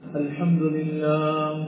الحمد لله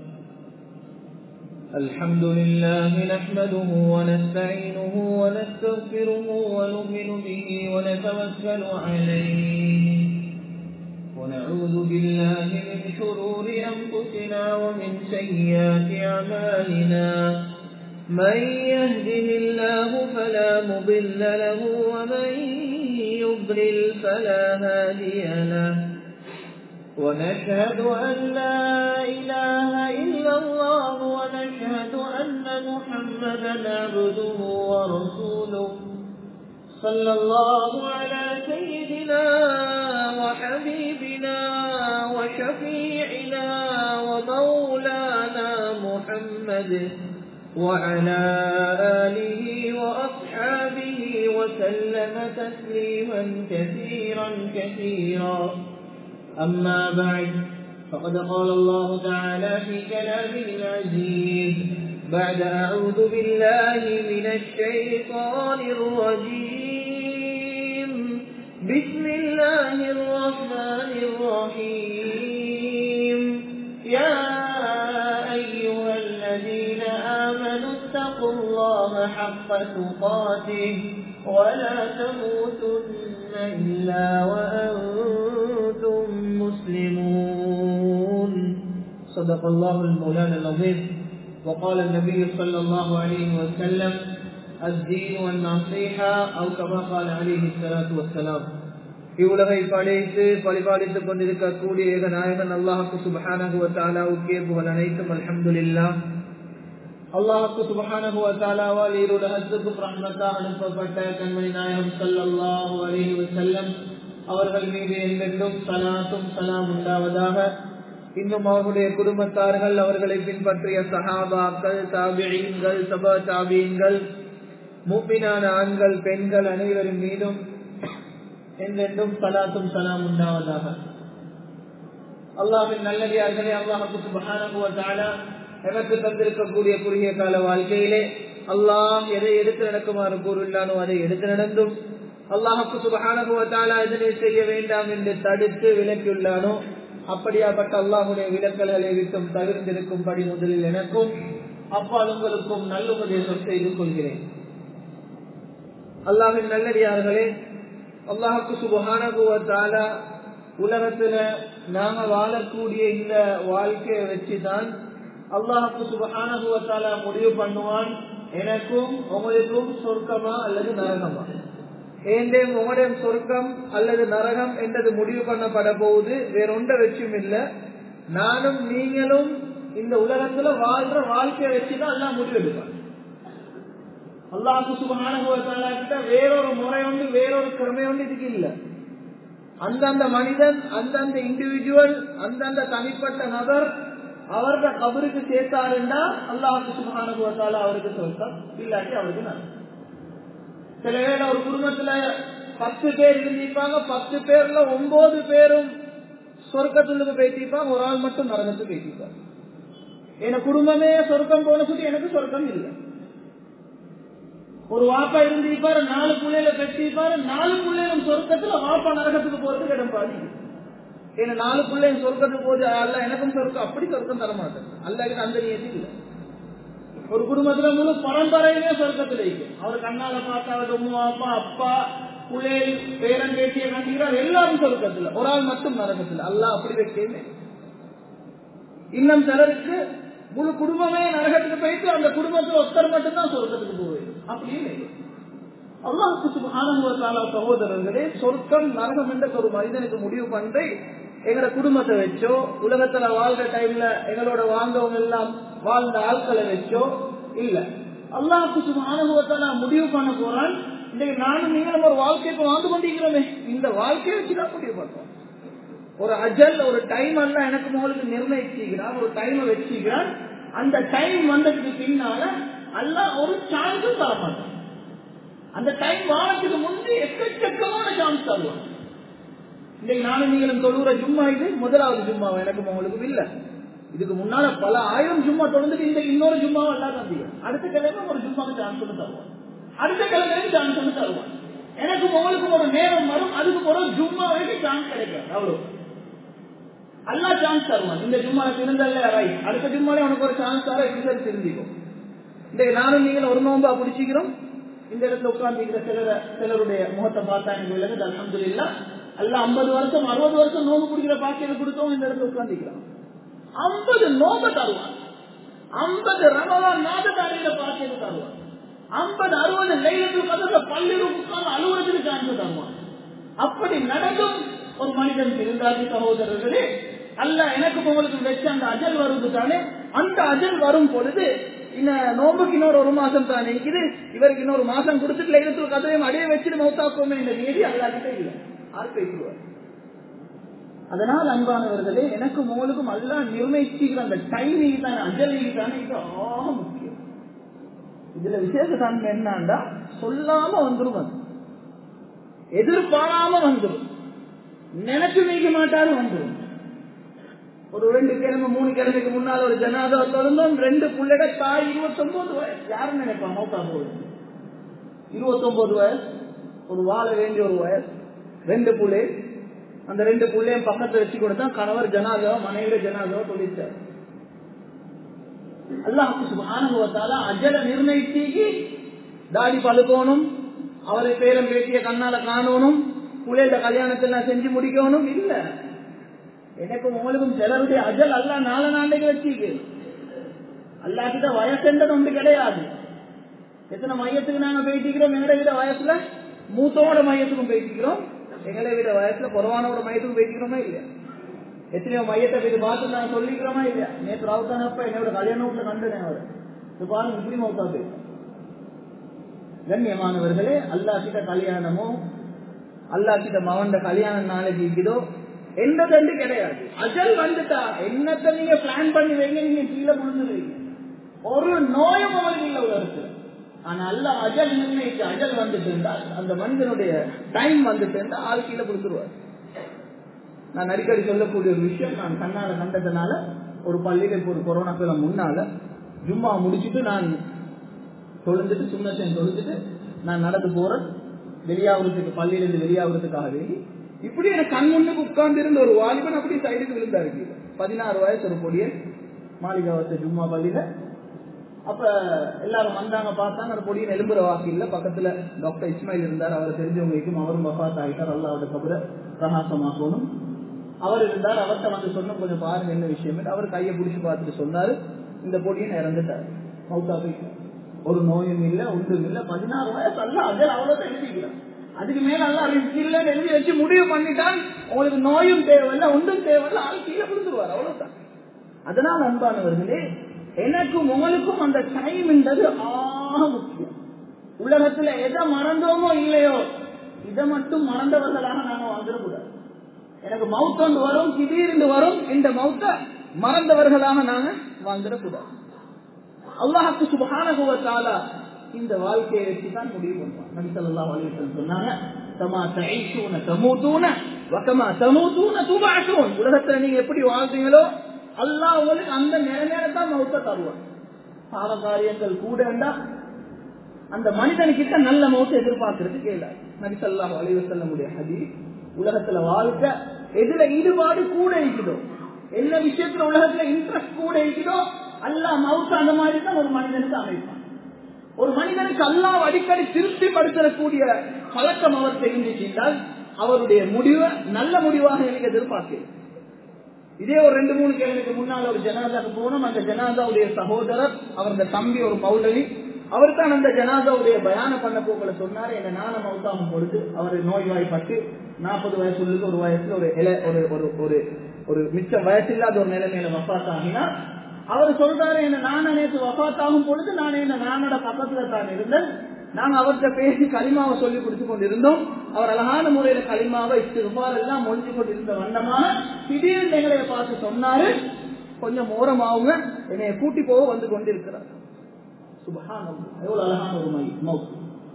الحمد لله نحمده ونستعينه ونستغفره ونؤمن به ونتوكل عليه ونعوذ بالله من شرور أنفسنا ومن سيئات أعمالنا من يهده الله فلا مضل له ومن يضلل فلا هادي له ونشهد أن لا إله إلا الله ونشهد أن محمدا عبده ورسوله صلى الله على سيدنا وحبيبنا وشفيعنا ومولانا محمد وعلى آله وأصحابه وسلم تسليما كثيرا كثيرا أما بعد فقد قال الله تعالى في كلامه العزيز بعد أعوذ بالله من الشيطان الرجيم بسم الله الرحمن الرحيم يا أيها الذين آمنوا اتقوا الله حق تقاته ولا تموتن إلا وأنتم مسلمون صدق الله المولانا العظيم وقال النبي صلى الله عليه وسلم الدين والنصيحة أو كما قال عليه الصلاة والسلام இவ்வுலகை படைத்து பரிபாலித்துக் கொண்டிருக்கக்கூடிய ஏக நாயகன் அல்லாஹுக்கு சுபஹானகுவத்தாலாவுக்கே புகழ் அனைத்தும் அல்ஹம்துலில்லா அல்லாஹுக்கு சுபஹானகுவத்தாலாவால் ஈருலகத்துக்கும் ரஹ்மத்தாக அனுப்பப்பட்ட கண்மணி நாயகம் சல்லாஹூ அலஹி வசல்லம் அவர்கள் மீது என்றென்றும் சலாத்தும் சலாம் உண்டாவதாக இன்னும் அவர்களுடைய குடும்பத்தார்கள் அவர்களை பின்பற்றிய சஹாபாக்கள் தாபியங்கள் சபா தாபியங்கள் மூப்பினான ஆண்கள் பெண்கள் அனைவரின் மீதும் என்றென்றும் சலாத்தும் சலாம் உண்டாவதாக அல்லாவின் நல்லடியார்களே அல்லாஹுக்கு சுபஹானுவத்தால எனக்கு தந்திருக்கக்கூடிய குறுகிய கால வாழ்க்கையிலே அல்லாஹ் எதை எடுத்து நடக்குமாறு கூறுள்ளானோ அதை எடுத்து நடந்தும் அல்லாஹுக்கு சுபஹானுவத்தாலா இதனை செய்ய வேண்டாம் என்று தடுத்து விலக்கியுள்ளானோ அப்படியாப்பட்ட அல்லாஹுடைய விலக்கல்களை விட்டும் தவிர்த்திருக்கும்படி முதலில் எனக்கும் அப்பால் உங்களுக்கும் நல்லுபதேசம் செய்து கொள்கிறேன் அல்லாஹின் நல்லடியார்களே அல்லாஹுக்கு சுபஹானுவத்தால உலகத்துல நாம வாழக்கூடிய இந்த வாழ்க்கையை வச்சுதான் அல்லாஹுக்கு சுபஹானுவத்தால முடிவு பண்ணுவான் எனக்கும் உங்களுக்கும் சொர்க்கமா அல்லது நரகமா ஏண்டேம் உங்களுடைய சொர்க்கம் அல்லது நரகம் என்றது முடிவு பண்ணப்பட போகுது வேறொண்ட வச்சும் இல்ல நானும் நீங்களும் இந்த உலகத்துல வாழ்ற வாழ்க்கையை வச்சுதான் எல்லாம் முடிவெடுப்பான் அல்லாஹு சுபகான வேறொரு முறை உண்டு வேறொரு கிரமை உண்டு இதுக்கு இல்ல அந்தந்த மனிதன் அந்தந்த இண்டிவிஜுவல் அந்தந்த தனிப்பட்ட நபர் அவரோட கபருக்கு சேர்த்தாருன்னா அல்லாஹு சுபகான அவருக்கு சொர்க்கம் இல்லாட்டி அவருக்கு நன்றி சில பேர் ஒரு குடும்பத்துல பத்து பேர் இருந்திருப்பாங்க பத்து பேர்ல ஒன்பது பேரும் சொர்க்கத்துக்கு பேசிப்பாங்க ஒரு ஆள் மட்டும் நரகத்துக்கு பேசிப்பாங்க என குடும்பமே சொர்க்கம் போன சொல்லி எனக்கு சொர்க்கம் இல்லை ஒரு வாப்பா இருந்திருப்பாரு நாலு பிள்ளைல பெற்றிருப்பாரு நாலு பிள்ளைகளும் சொர்க்கத்துல வாப்பா நரகத்துக்கு போறதுக்கு இடம் பாதி ஏன்னா நாலு பிள்ளைங்க சொர்க்கத்துக்கு போது அல்ல எனக்கும் சொர்க்கம் அப்படி சொர்க்கம் தர மாட்டேன் அல்ல அந்த நியத்தி இல்லை ஒரு குடும்பத்துல முழு பரம்பரையுமே சொர்க்கத்துல இருக்கு அவர் கண்ணால பார்த்தா அவர் உமா அப்பா அப்பா புள்ளைகள் பேரன் பேட்டிய கண்டிக்கிறார் எல்லாரும் சொர்க்கத்துல ஒரு ஆள் மட்டும் நரகத்துல அல்ல அப்படி வைக்கவே இன்னும் சிலருக்கு முழு குடும்பமே நரகத்துக்கு போயிட்டு அந்த குடும்பத்துல ஒருத்தர் மட்டும்தான் சொர்க்கத்துக்கு போகுது அப்படின்னு அல்லாஹுக்கு ஆனந்தால சகோதரர்களே சொர்க்கம் நரகம் என்ற ஒரு மனிதனுக்கு முடிவு பண்ற எங்களோட குடும்பத்தை வச்சோ உலகத்துல வாழ்ற டைம்ல எங்களோட வாழ்ந்தவங்க எல்லாம் வாழ்ந்த ஆட்களை வச்சோ இல்ல அல்லாஹுக்கு சுமானுபவத்தை முடிவு பண்ண போறான் இன்னைக்கு நானும் நீங்களும் ஒரு வாழ்க்கைக்கு வாழ்ந்து கொண்டிருக்கிறோமே இந்த வாழ்க்கையை வச்சுதான் முடிவு பண்றோம் ஒரு அஜல் ஒரு டைம் எல்லாம் எனக்கு உங்களுக்கு நிர்ணயிச்சுக்கிறான் ஒரு டைமை வச்சுக்கிறான் அந்த டைம் வந்ததுக்கு பின்னால எல்லாம் ஒரு சான்ஸும் தர மாட்டான் அந்த டைம் வாரத்துக்கு முன்பு எக்கச்சக்கமான சான்ஸ் தருவான் இன்னைக்கு நானும் நீங்களும் தொழுகிற ஜும்மா இது முதலாவது ஜும்மா எனக்கும் உங்களுக்கு இல்லை இதுக்கு முன்னால பல ஆயிரம் ஜும்மா தொடர்ந்துட்டு இந்த இன்னொரு ஜும்மாவை எல்லாம் தந்தீங்க அடுத்த கிழமை ஒரு ஜும்மாக்கு சான்ஸ் ஒன்று தருவான் அடுத்த கிழமையும் சான்ஸ் ஒன்று தருவான் எனக்கும் உங்களுக்கும் ஒரு நேரம் வரும் அதுக்கு ஒரு ஜும்மா வரைக்கும் சான்ஸ் கிடைக்காது அவ்வளவு அல்லா சான்ஸ் தருவான் இந்த ஜும்மால திருந்தல்ல ரைட் அடுத்த ஜும்மாலே உனக்கு ஒரு சான்ஸ் தர எப்படி சரி திருந்திக்கும் இந்த நானும் நீங்களும் ஒரு நோம்பா பிடிச்சிக்கிறோம் இந்த இடத்துல உட்கார்ந்துக்கிற சிலர சிலருடைய முகத்தை பார்த்தா எனக்கு விலகுது அலமது இல்லா அல்ல ஐம்பது வருஷம் அறுபது வருஷம் நோம்பு பிடிக்கிற பாக்கியம் கொடுத்தோம் இந்த இடத்துல உட்கார்ந்துக்கிறோம் ஐம்பது நோம்ப தருவான் ஐம்பது ரமலான் நாததாரியில பாக்கியம் தருவான் ஐம்பது அறுபது லைலத்தில் கதல பல்லிரு உட்கார்ந்து அலுவலகத்துக்கு சான்ஸ் தருவான் அப்படி நடந்தும் ஒரு மனிதன் இருந்தாரு சகோதரர்களே அல்ல எனக்கு உங்களுக்கு வச்சு அந்த அஜல் வருது தானே அந்த அஜல் வரும் பொழுது இந்த நோம்புக்கு இன்னொரு ஒரு மாசம் தானே இது இவருக்கு இன்னொரு மாசம் கொடுத்துட்டு லைலத்தில் கதையும் அடைய வச்சுட்டு மௌத்தாக்குவோமே இந்த நீதி அல்லா கிட்ட இல்லை ஆறு பேசுவார் அதனால் அன்பானவர்களே எனக்கும் உங்களுக்கும் அல்லா நிர்ணயிச்சுக்கிற அந்த டைமிங் தானே அஞ்சலிக்கு தானே இது ஆக முக்கியம் இதுல விசேஷ தன்மை என்னண்டா சொல்லாம வந்துடும் அது எதிர்பாராம வந்துடும் நினைச்சு வைக்க மாட்டாரு வந்துடும் ஒரு ரெண்டு கிழமை மூணு கிழமைக்கு முன்னால ஒரு ஜனாதா இருந்தோம் ரெண்டு புள்ளைட தாய் இருபத்தி ஒன்பது வயசு யாரும் நினைப்பான் மௌத்தா போகுது இருபத்தி ஒன்பது வயசு ஒரு வாழ வேண்டிய ஒரு வயசு ரெண்டு புள்ளை அந்த ரெண்டு புள்ளையும் பக்கத்துல வச்சு கொடுத்தா கணவர் ஜனாதாவோ மனைவிட ஜனாதாவோ தொழிச்சார் அல்லாஹுக்கு சுபானுபவத்தால அஜல நிர்ணயிச்சு தாடி பழுக்கணும் அவரை பேரம் பேட்டிய கண்ணால காணணும் புள்ளையோட கல்யாணத்தெல்லாம் செஞ்சு முடிக்கணும் இல்ல எனக்கும் உங்களுக்கும் சிலருடைய அஜல் அல்லா நாலு நாளைக்கு வச்சுக்கு அல்லா கிட்ட வயசுன்றது ஒன்று கிடையாது எத்தனை மையத்துக்கு நாங்க பேசிக்கிறோம் எங்களை விட வயசுல மூத்தோட மையத்துக்கும் பேசிக்கிறோம் எங்களை விட வயசுல குறவானோட மையத்துக்கும் பேசிக்கிறோமா இல்லையா எத்தனையோ மையத்தை போய் பார்த்து நான் சொல்லிக்கிறோமா இல்லையா நேற்று ராவுத்தானப்ப என்னோட கல்யாண வீட்டுல கண்டுனேன் அவர் இது பாருங்க இப்படி மௌத்தா போய் கண்ணியமானவர்களே அல்லா கிட்ட கல்யாணமோ அல்லா கிட்ட மவண்ட கல்யாணம் நாளைக்கு இருக்குதோ எந்த தண்டு கிடையாது அஜல் வந்துட்டா என்னத்த நீங்க பிளான் பண்ணி வைங்க நீங்க கீழே விழுந்துருவீங்க ஒரு நோயும் உங்களுக்கு இல்ல உலகத்துல ஆனா அல்ல அஜல் நிர்ணயிச்சு அஜல் வந்துட்டு இருந்தால் அந்த மனிதனுடைய டைம் வந்துட்டு இருந்தா ஆள் கீழே கொடுத்துருவார் நான் அடிக்கடி சொல்லக்கூடிய ஒரு விஷயம் நான் கண்ணால கண்டதுனால ஒரு பள்ளியில இப்போ ஒரு கொரோனா காலம் முன்னால ஜும்மா முடிச்சுட்டு நான் தொழுந்துட்டு சுண்ணச்சன் தொழுந்துட்டு நான் நடந்து போறேன் வெளியாகிறதுக்கு பள்ளியிலிருந்து வெளியாகிறதுக்காக வேண்டி இப்படி எனக்கு கண் முன்னுக்கு உட்கார்ந்து இருந்த ஒரு வாலிபன் அப்படி சைடுக்கு விழுந்தாரு கீழே பதினாறு வயசு ஒரு பொடியன் மாளிகாவத்த ஜும்மா பள்ளியில அப்ப எல்லாரும் வந்தாங்க பார்த்தாங்க அந்த பொடியன் எலும்புற வாக்கு இல்ல பக்கத்துல டாக்டர் இஸ்மாயில் இருந்தார் அவரை தெரிஞ்சவங்களுக்கும் அவரும் வஃத் ஆகிட்டார் அல்லாவோட கபரை பிரகாசமாக்கணும் அவர் இருந்தார் அவர்கிட்ட வந்து சொன்ன கொஞ்சம் பாருங்க என்ன விஷயம் அவர் கையை பிடிச்சி பார்த்துட்டு சொன்னாரு இந்த பொடியன் இறந்துட்டார் மௌத்தா போயிட்டார் ஒரு நோயும் இல்ல ஒன்றும் இல்ல பதினாறு வயசு அல்ல அதில் அவ்வளவு எழுதிக்கிறார் அதுக்கு மேல எல்லாம் ரிஸ்க் இல்ல எழுதி வச்சு முடிவு பண்ணிட்டான் உங்களுக்கு நோயும் தேவையில்ல ஒன்றும் தேவையில்ல ஆள் கீழே கொடுத்துருவார் அவ்வளவுதான் அதனால் அன்பானவர்களே எனக்கும் உங்களுக்கும் அந்த டைம்ன்றது ஆக முக்கியம் உலகத்துல எதை மறந்தோமோ இல்லையோ இதை மட்டும் மறந்தவர்களாக நாங்க வந்துடக்கூடாது எனக்கு மவுத் ஒன்று வரும் திடீர்னு வரும் இந்த மவுத்த மறந்தவர்களாக நாங்க வாழ்ந்துடக்கூடாது அல்லாஹுக்கு சுபகான இந்த வாழ்க்கையை வச்சுதான் முடிவு பண்ணுவான் நபி ஸல்லல்லாஹு அலைஹி வஸல்லம் சொன்னாங்க கமா தஈஷூன தமூதூன வகமா தமூதூன துபஅஷூன் உலகத்துல நீங்க எப்படி வாழ்றீங்களோ அல்லாஹ் உங்களுக்கு அந்த நிலைமையில தான் மௌத்த தருவான் பாவ காரியங்கள் கூடண்டா அந்த மனிதனுக்கிட்ட நல்ல மௌத்த எதிர்பார்க்கறது கேளாது நபி ஸல்லல்லாஹு அலைஹி வஸல்லமுடைய ஹதீஸ் உலகத்துல வாழ்க்கை எதுல ஈடுபாடு கூட இருக்குதோ என்ன விஷயத்துல உலகத்துல இன்ட்ரெஸ்ட் கூட இருக்குதோ அல்லாஹ் மவுத்த அந்த மாதிரி தான் ஒரு மனிதனுக்கு அமைப்பான் ஒரு மனிதனுக்கு அல்லாஹ் அடிக்கடி திருப்திப்படுத்தக்கூடிய பழக்கம் அவர் தெரிஞ்சிட்டால் அவருடைய முடிவை நல்ல முடிவாக எனக்கு எதிர்பார்க்கிறேன் இதே ஒரு ரெண்டு மூணு கேள்விக்கு முன்னால் ஒரு ஜனாதாக்கு போனோம் அந்த ஜனாதாவுடைய சகோதரர் அவருடைய தம்பி ஒரு மௌலவி அவர் தான் அந்த ஜனாதாவுடைய பயான பண்ண போக்களை சொன்னாரு என்ன நான மௌத்தாகும் பொழுது அவர் நோய்வாய்ப்பட்டு நாற்பது வயசுல ஒரு வயசுல ஒரு இல ஒரு ஒரு ஒரு ஒரு மிச்ச வயசு இல்லாத ஒரு நிலைமையில வப்பாத்தாகினா அவர் சொல்றாரு என்ன நான நேற்று வபாத்தாகும் பொழுது நான் என்ன நானோட பக்கத்துல தான் இருந்தேன் நாங்க அவர்கிட்ட பேசி களிமாவை சொல்லி கொடுத்து கொண்டிருந்தோம் அவர் அழகான முறையில களிமாவை இஸ்திருபார் எல்லாம் மொழிஞ்சு கொண்டிருந்த வண்ணமாக திடீர்னு எங்களை பார்த்து சொன்னாரு கொஞ்சம் ஓரமாவுங்க என்னைய கூட்டி போக வந்து கொண்டிருக்கிறார் சுபஹானம் எவ்வளவு அழகான ஒரு மை மவுத்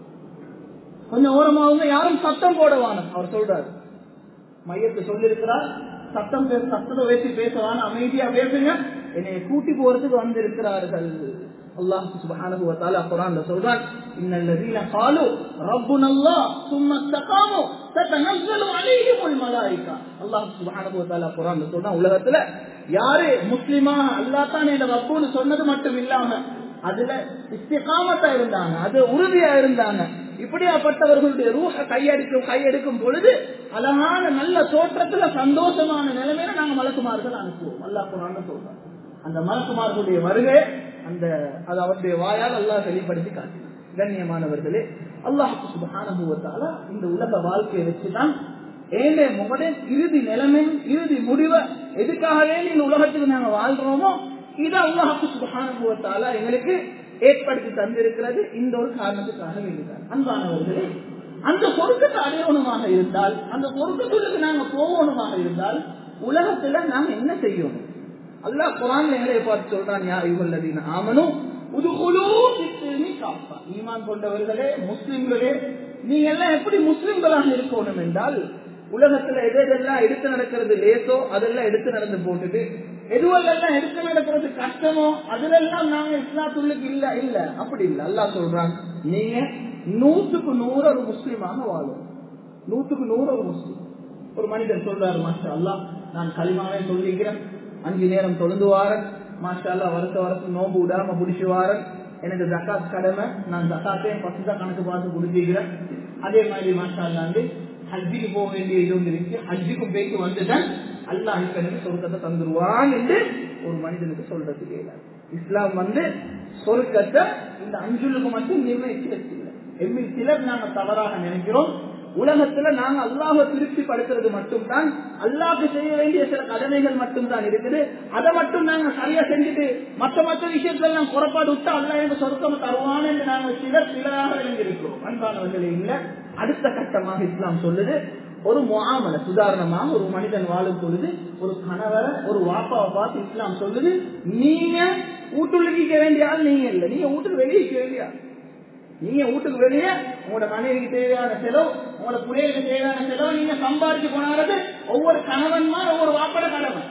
கொஞ்சம் ஓரமாவுங்க யாரும் சத்தம் போடவான அவர் சொல்றாரு மையத்தை சொல்லியிருக்கிறார் சத்தம் பேச சத்தத்தை வச்சு பேசவான அமைதியா பேசுங்க என்னை கூட்டி போறதுக்கு வந்திருக்கிறார்கள் அல்லாஹ் சுப்ஹானஹு வ தஆலா குர்ஆன்ல சொல்றான் இன்னல் லதீன قالوا ربنا الله ثم استقاموا تتنزل عليهم الملائكه அல்லாஹ் சுப்ஹானஹு வ தஆலா குர்ஆன்ல சொல்றான் உலகத்துல யாரு முஸ்லிமா அல்லாஹ் தான் என்ன ரப்புன்னு சொன்னது மட்டும் இல்லாம அதுல இஸ்திகாமத்தா இருந்தாங்க அது உறுதியா இருந்தாங்க இப்படியாப்பட்டவர்களுடைய ரூஹ கையடிக்கும் கையெடுக்கும் பொழுது அழகான நல்ல தோற்றத்துல சந்தோஷமான நிலைமையில நாங்க மலக்குமார்கள் அனுப்புவோம் அல்லாஹ் குரான் சொல்றோம் அந்த மலக்குமார்களுடைய வருகை அந்த அது அவருடைய வாயால் அல்லாஹ் வெளிப்படுத்தி காட்டினார் கண்ணியமானவர்களே அல்லாஹ் சுபஹானுபவத்தால இந்த உலக வாழ்க்கையை வச்சுதான் ஏழை முகடன் இறுதி நிலைமை இறுதி முடிவை எதுக்காகவே இந்த உலகத்துக்கு நாங்க வாழ்றோமோ இதை அல்லாஹு சுபஹானுபவத்தால எங்களுக்கு ஏற்படுத்தி தந்திருக்கிறது இந்த ஒரு காரணத்துக்காக வேண்டிதான் அன்பானவர்களே அந்த பொருத்தத்தை அடையணுமாக இருந்தால் அந்த பொருத்தத்துக்கு நாங்க போகணுமாக இருந்தால் உலகத்துல நாங்க என்ன செய்யணும் அல்லாஹ் குரான் எங்களை பார்த்து சொல்றான் யா இவல்லதீன ஆமனும் ஈமான் கொண்டவர்களே முஸ்லிம்களே நீங்க எல்லாம் எப்படி முஸ்லிம்களாக இருக்கணும் என்றால் உலகத்துல எது எதெல்லாம் எடுத்து நடக்கிறது லேசோ அதெல்லாம் எடுத்து நடந்து போட்டுட்டு எதுவெல்லாம் எடுத்து நடக்கிறது கஷ்டமோ அதுல எல்லாம் நாங்க இஸ்லாத்துள்ளுக்கு இல்ல இல்ல அப்படி இல்ல அல்லா சொல்றாங்க நீங்க நூற்றுக்கு நூறு ஒரு முஸ்லீமாக வாழும் நூற்றுக்கு நூறு ஒரு முஸ்லீம் ஒரு மனிதர் சொல்றாரு மாஸ்டர் அல்லா நான் களிமாவே சொல்லிக்கிறேன் அஞ்சு நேரம் தொழுந்து வாரன் மாஷா அல்லா வருஷ வருஷம் நோம்பு விடாம பிடிச்சி வாரன் எனக்கு ஜக்காத் கடமை நான் ஜக்காத்தையும் பத்து தான் கணக்கு பார்த்து குடிச்சிக்கிறேன் அதே மாதிரி மாஷா அல்லா வந்து ஹஜ்ஜிக்கு போக வேண்டிய இது ஒன்று இருக்கு ஹஜ்ஜுக்கும் போயிட்டு வந்துட்டேன் அல்லா எனக்கு சொர்க்கத்தை தந்துருவான் என்று ஒரு மனிதனுக்கு சொல்றது கேட்காது இஸ்லாம் வந்து சொர்க்கத்தை இந்த அஞ்சுலுக்கு மட்டும் நிர்ணயிச்சு வச்சில்லை எம்மி சிலர் நாங்க தவறாக நினைக்கிறோம் உலகத்துல நாங்க அல்லாஹ திருப்தி படுத்துறது மட்டும் தான் அல்லாஹ்க்கு செய்ய வேண்டிய சில கடமைகள் மட்டும் தான் இருக்குது அதை மட்டும் நாங்க சரியா செஞ்சுட்டு மற்ற மற்ற விஷயத்துல எல்லாம் குறைபாடு விட்டு அல்லா எங்க சொர்க்கம் தருவான் என்று நாங்கள் சிலர் சிலராக விளங்கியிருக்கிறோம் அன்பானவர்களே இல்ல அடுத்த கட்டமாக இஸ்லாம் சொல்லுது ஒரு முகாமல சுதாரணமாக ஒரு மனிதன் வாழும் பொழுது ஒரு கணவரை ஒரு வாப்பாவை பார்த்து இஸ்லாம் சொல்லுது நீங்க வீட்டுள்ளிக்க வேண்டிய ஆள் நீங்க இல்ல நீங்க வீட்டுக்கு வெளியே வேண்டிய ஆள் நீங்க வீட்டுக்கு வெளியே உங்களோட மனைவிக்கு தேவையான செலவு உங்களோட பிள்ளைகளுக்கு தேவையான செலவு நீங்க சம்பாதிச்சு போனாறது ஒவ்வொரு கணவன்மா ஒவ்வொரு வாப்பட கடமை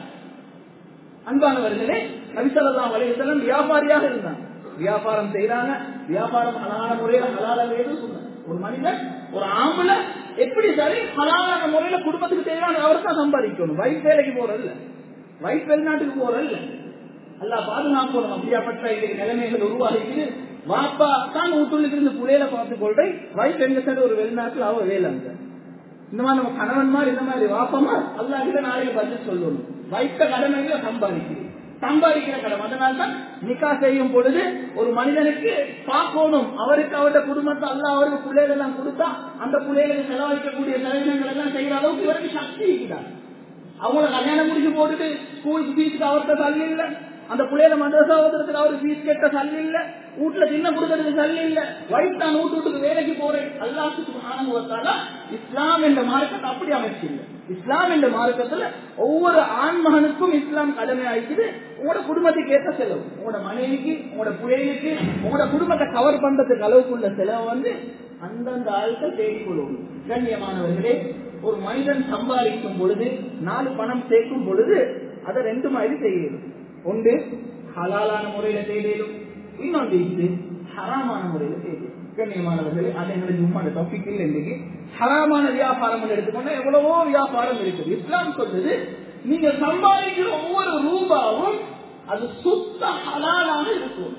அன்பானவர்களே நபிசல்லாம் வலையுத்தலம் வியாபாரியாக இருந்தாங்க வியாபாரம் செய்யறாங்க வியாபாரம் ஹலான முறையில ஹலால சொன்னாங்க ஒரு மனிதன் ஒரு ஆம்பளை எப்படி சரி ஹலாலான முறையில குடும்பத்துக்கு தேவையான அவர் தான் சம்பாதிக்கணும் வயிற்று வேலைக்கு போறதில்ல வயிற்று வெளிநாட்டுக்கு போறதில்ல அல்லா பாதுகாக்கணும் அப்படியாப்பட்ட இன்னைக்கு நிலைமைகள் உருவாகிக்குது வாப்பா தான் வீட்டுள்ளுக்கு இருந்து புள்ளையில பார்த்து கொள்றேன் வயிற்று எங்க சரி ஒரு வெளிநாட்டுல அவ வேலை அங்க இந்த மாதிரி நம்ம கணவன் மாதிரி இந்த மாதிரி வாப்பமா அல்லா கிட்ட நாளைக்கு பதில் சொல்லணும் வைத்த கடமைகளை சம்பாதிக்கிறேன் சம்பாதிக்கிற கடமை அதனால தான் நிக்கா செய்யும் பொழுது ஒரு மனிதனுக்கு பார்க்கணும் அவருக்கு அவருடைய குடும்பத்தை அல்ல அவருக்கு பிள்ளைகள் எல்லாம் கொடுத்தா அந்த பிள்ளைகளுக்கு செலவழிக்கக்கூடிய செலவினங்கள் எல்லாம் செய்யற அளவுக்கு இவருக்கு சக்தி இருக்கிறார் அவங்கள கல்யாணம் முடிச்சு போட்டுட்டு ஸ்கூலுக்கு ஃபீஸுக்கு அவர்கிட்ட தள்ளி இல்லை அந்த பிள்ளையில மதரசா ஓதுறதுக்கு அவரு ஃபீஸ் கேட்ட சல்லி இல்ல வீட்டுல சின்ன கொடுக்கறதுக்கு சல்லி இல்ல வயசு தான் வீட்டு வீட்டுக்கு வேலைக்கு போறேன் அல்லாத்துக்கு ஆனவத்தால இஸ்லாம் என்ற மார்க்கத்தை அப்படி அமைச்சில்லை இஸ்லாம் என்ற மார்க்கத்துல ஒவ்வொரு ஆண்மகனுக்கும் இஸ்லாம் கடமை ஆயிக்குது உங்களோட குடும்பத்துக்கு ஏற்ற செலவு உங்களோட மனைவிக்கு உங்களோட பிள்ளைகளுக்கு உங்களோட குடும்பத்தை கவர் பண்றதுக்கு அளவுக்குள்ள செலவு வந்து அந்தந்த ஆட்கள் தேடிக்கொள்ளும் கண்ணியமானவர்களே ஒரு மனிதன் சம்பாதிக்கும் பொழுது நாலு பணம் சேர்க்கும் பொழுது அதை ரெண்டு மாதிரி செய்யணும் ஒன்று ஹலாலான முறையில செய்தேலும் இன்னொன்று இது ஹராமான முறையில செய்தேன் கண்ணியமானவர்களே அது எங்களுக்கு உண்மையான டாபிக் இல்லை இன்னைக்கு ஹராமான வியாபாரம் எடுத்துக்கொண்டா எவ்வளவோ வியாபாரம் இருக்குது இஸ்லாம் சொல்லுது நீங்க சம்பாதிக்கிற ஒவ்வொரு ரூபாவும் அது சுத்த ஹலாலாக இருக்கும்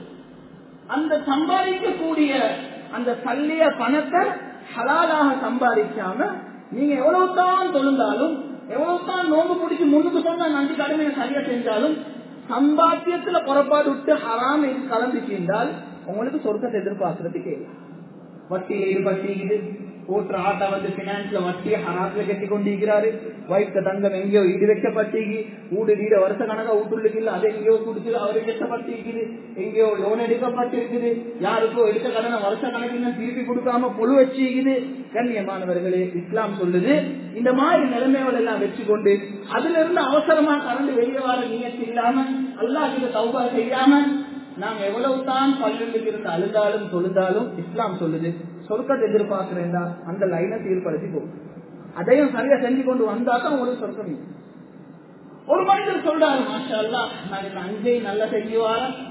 அந்த சம்பாதிக்கக்கூடிய அந்த சல்லிய பணத்தை ஹலாலாக சம்பாதிக்காம நீங்க எவ்வளவு தான் தொழுந்தாலும் எவ்வளவு தான் நோம்பு பிடிச்சி முன்னுக்கு சொன்ன நன்றி கடமையை சரியா செஞ்சாலும் சம்பாத்தியத்துல புறப்பாடு விட்டு ஹராம் கலந்துச்சு என்றால் உங்களுக்கு சொர்க்கத்தை எதிர்பார்க்கறது கேட்கலாம் வட்டியில ஈடுபட்டிக்குது ஓட்டுற ஆட்டா வந்து பினான்ஸ்ல வட்டியை ஹராத்துல கட்டி கொண்டிருக்கிறாரு வயிற்று தங்கம் எங்கேயோ ஈடு வைக்கப்பட்டிக்கு ஊடு வீட வருஷ கணக்கா வீட்டுள்ளுக்கு இல்ல அதை எங்கேயோ குடிச்சு அவரு கட்டப்பட்டிருக்குது எங்கேயோ லோன் எடுக்கப்பட்டிருக்குது யாருக்கோ எடுத்த கடனை வருஷ கணக்கு திருப்பி கொடுக்காம பொழு வச்சிருக்குது கண்ணியமானவர்களே இஸ்லாம் சொல்லுது இந்த மாதிரி நிலைமைகள் எல்லாம் வச்சு கொண்டு அதுல இருந்து அவசரமா கலந்து வெளியே வர நியத்து இல்லாம அல்லாஹ் தௌபா செய்யாம நாங்க எவ்வளவு தான் பள்ளிகளுக்கு இருந்து அழுதாலும் தொழுதாலும் இஸ்லாம் சொல்லுது சொர்க்கத்தை எதிர்பார்க்கிறேன்டா அந்த லைனை சீர்படுத்தி போகும் அதையும் சரியா செஞ்சு கொண்டு வந்தா தான் உங்களுக்கு சொர்க்கம் ஒரு மனிதர் சொல்றாரு மாஷா அல்லா நான் இந்த அஞ்சையும் நல்லா செஞ்சு வரேன்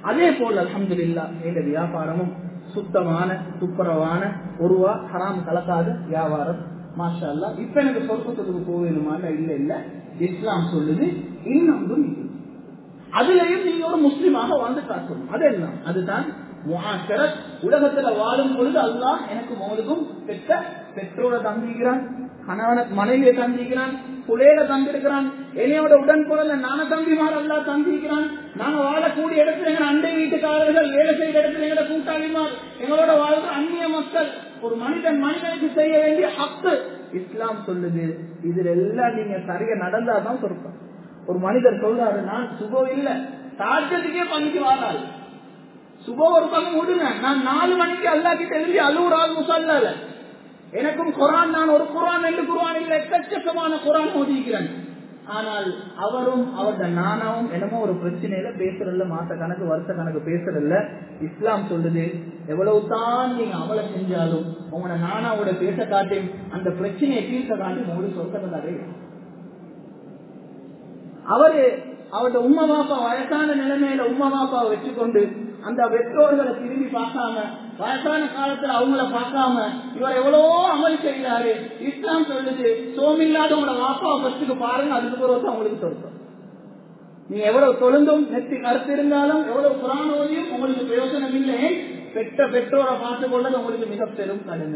அதே போல் அலமதுல்லா எங்க வியாபாரமும் சுத்தமான துப்புரவான ஒருவா ஹராம் கலக்காத வியாபாரம் மாஷா அல்லா இப்ப எனக்கு சொர்க்கத்துக்கு போவேணுமான்னு இல்ல இல்ல இஸ்லாம் சொல்லுது இன்னும் இது அதுலயும் நீங்க ஒரு முஸ்லீமாக வாழ்ந்து காட்டணும் அது என்ன அதுதான் முஆஷரத். உலகத்துல வாழும் பொழுது அல்லாஹ் எனக்கு மோதுக்கும் பெற்ற பெற்றோரை தந்திக்கிறான் கணவன மனைவியை தந்திக்கிறான் புலையில தந்திருக்கிறான் என்னையோட உடன்புறல நான தம்பிமார் அல்லா தந்திக்கிறான் நாங்க வாழக்கூடிய இடத்துல எங்க அண்டை வீட்டுக்காரர்கள் வேலை செய்யற இடத்துல எங்களோட கூட்டாளிமார் எங்களோட வாழ்ற அந்நிய மக்கள் ஒரு மனிதன் மனிதனுக்கு செய்ய வேண்டிய ஹக்கு இஸ்லாம் சொல்லுது இதுல எல்லாம் நீங்க சரியா நடந்தாதான் சொர்க்கம் ஒரு மனிதர் சொல்றாரு நான் சுகம் இல்ல தாஜத்துக்கே பணிக்கு வாராள் சுபம் ஒரு பக்கம் விடுங்க நான் நாலு மணிக்கு அல்லா கிட்ட எழுதி அழுவுறாள் முசல்ல எனக்கும் குரான் நான் ஒரு குரான் ரெண்டு குரான் இல்ல எக்கச்சக்கமான குரான் ஓதிக்கிறேன் ஆனால் அவரும் அவருடைய நானாவும் என்னமோ ஒரு பிரச்சனையில பேசுறதில்ல மாச கணக்கு வருஷ கணக்கு பேசுறதில்ல இஸ்லாம் சொல்லுது எவ்வளவு தான் நீங்க அமலை செஞ்சாலும் உங்களோட நானாவோட பேச காட்டி அந்த பிரச்சனையை தீர்க்க காட்டி உங்களுக்கு சொர்க்கத்தை அவரு அவருடைய உம்மா பாப்பா வயசான நிலைமையில உம்மா பாப்பாவை வச்சுக்கொண்டு அந்த பெற்றோர்களை திரும்பி பார்க்காம வயசான காலத்துல அவங்கள பார்க்காம இவர் எவ்வளவோ அமல் செய்கிறாரு இஸ்லாம் சொல்லுது சோமில்லாத உங்களோட வாப்பாவை பஸ்துக்கு பாருங்க அதுக்கு பிறகு அவங்களுக்கு சொல்றோம் நீங்க எவ்வளவு தொழுந்தும் நெத்தி கருத்து இருந்தாலும் எவ்வளவு புறாணோதியும் உங்களுக்கு பிரயோஜனம் இல்லை பெற்ற பெற்றோரை பார்த்து கொண்டது உங்களுக்கு மிக பெரும் கடமை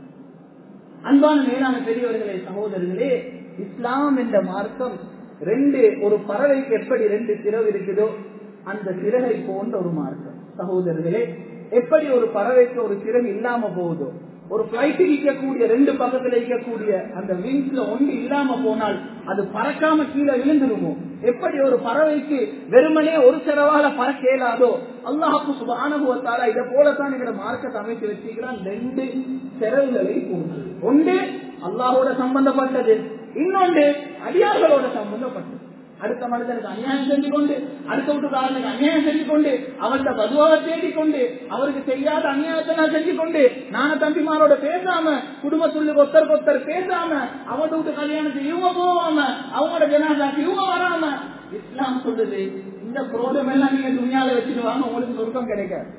அன்பான மேலான பெரியவர்களே சகோதரர்களே இஸ்லாம் என்ற மார்க்கம் ரெண்டு ஒரு பறவைக்கு எப்படி ரெண்டு சிறகு இருக்குதோ அந்த சிறகை போன்ற ஒரு மார்க்கம் சகோதரர்களே எப்படி ஒரு பறவைக்கு ஒரு சிறகு இல்லாம போகுதோ ஒரு பிளைட் இருக்கக்கூடிய ரெண்டு பக்கத்துல இருக்கக்கூடிய அந்த விங்ஸ்ல ஒன்று இல்லாம போனால் அது பறக்காம கீழே விழுந்துருமோ எப்படி ஒரு பறவைக்கு வெறுமனே ஒரு சிறவால பறக்க இயலாதோ அல்லாஹு சுபானுபவத்தால இதை போலத்தான் எங்களோட மார்க்கத்தை அமைத்து வச்சுக்கிறான் ரெண்டு சிறகுகளை போன்று ஒன்று அல்லாஹோட சம்பந்தப்பட்டது இன்னொன்று அடியார்களோட சம்பந்தப்பட்டது அடுத்த மனிதனுக்கு அநியாயம் செஞ்சு கொண்டு அடுத்த வீட்டுக்காரனுக்கு அநியாயம் செஞ்சு கொண்டு அவர்கிட்ட பதுவாக தேடிக்கொண்டு அவருக்கு செய்யாத அநியாயத்தை நான் செஞ்சு கொண்டு நான தம்பிமாரோட பேசாம குடும்பத்துள்ள ஒத்தர் ஒத்தர் பேசாம அவன் வீட்டு கல்யாணத்துக்கு இவங்க போவாம அவங்களோட ஜனாதாக்கு இவங்க வராம இஸ்லாம் சொல்லுது இந்த குரோதம் எல்லாம் நீங்க துணியால வச்சுட்டு வாங்க உங்களுக்கு சொர்க்கம் கிடைக்காது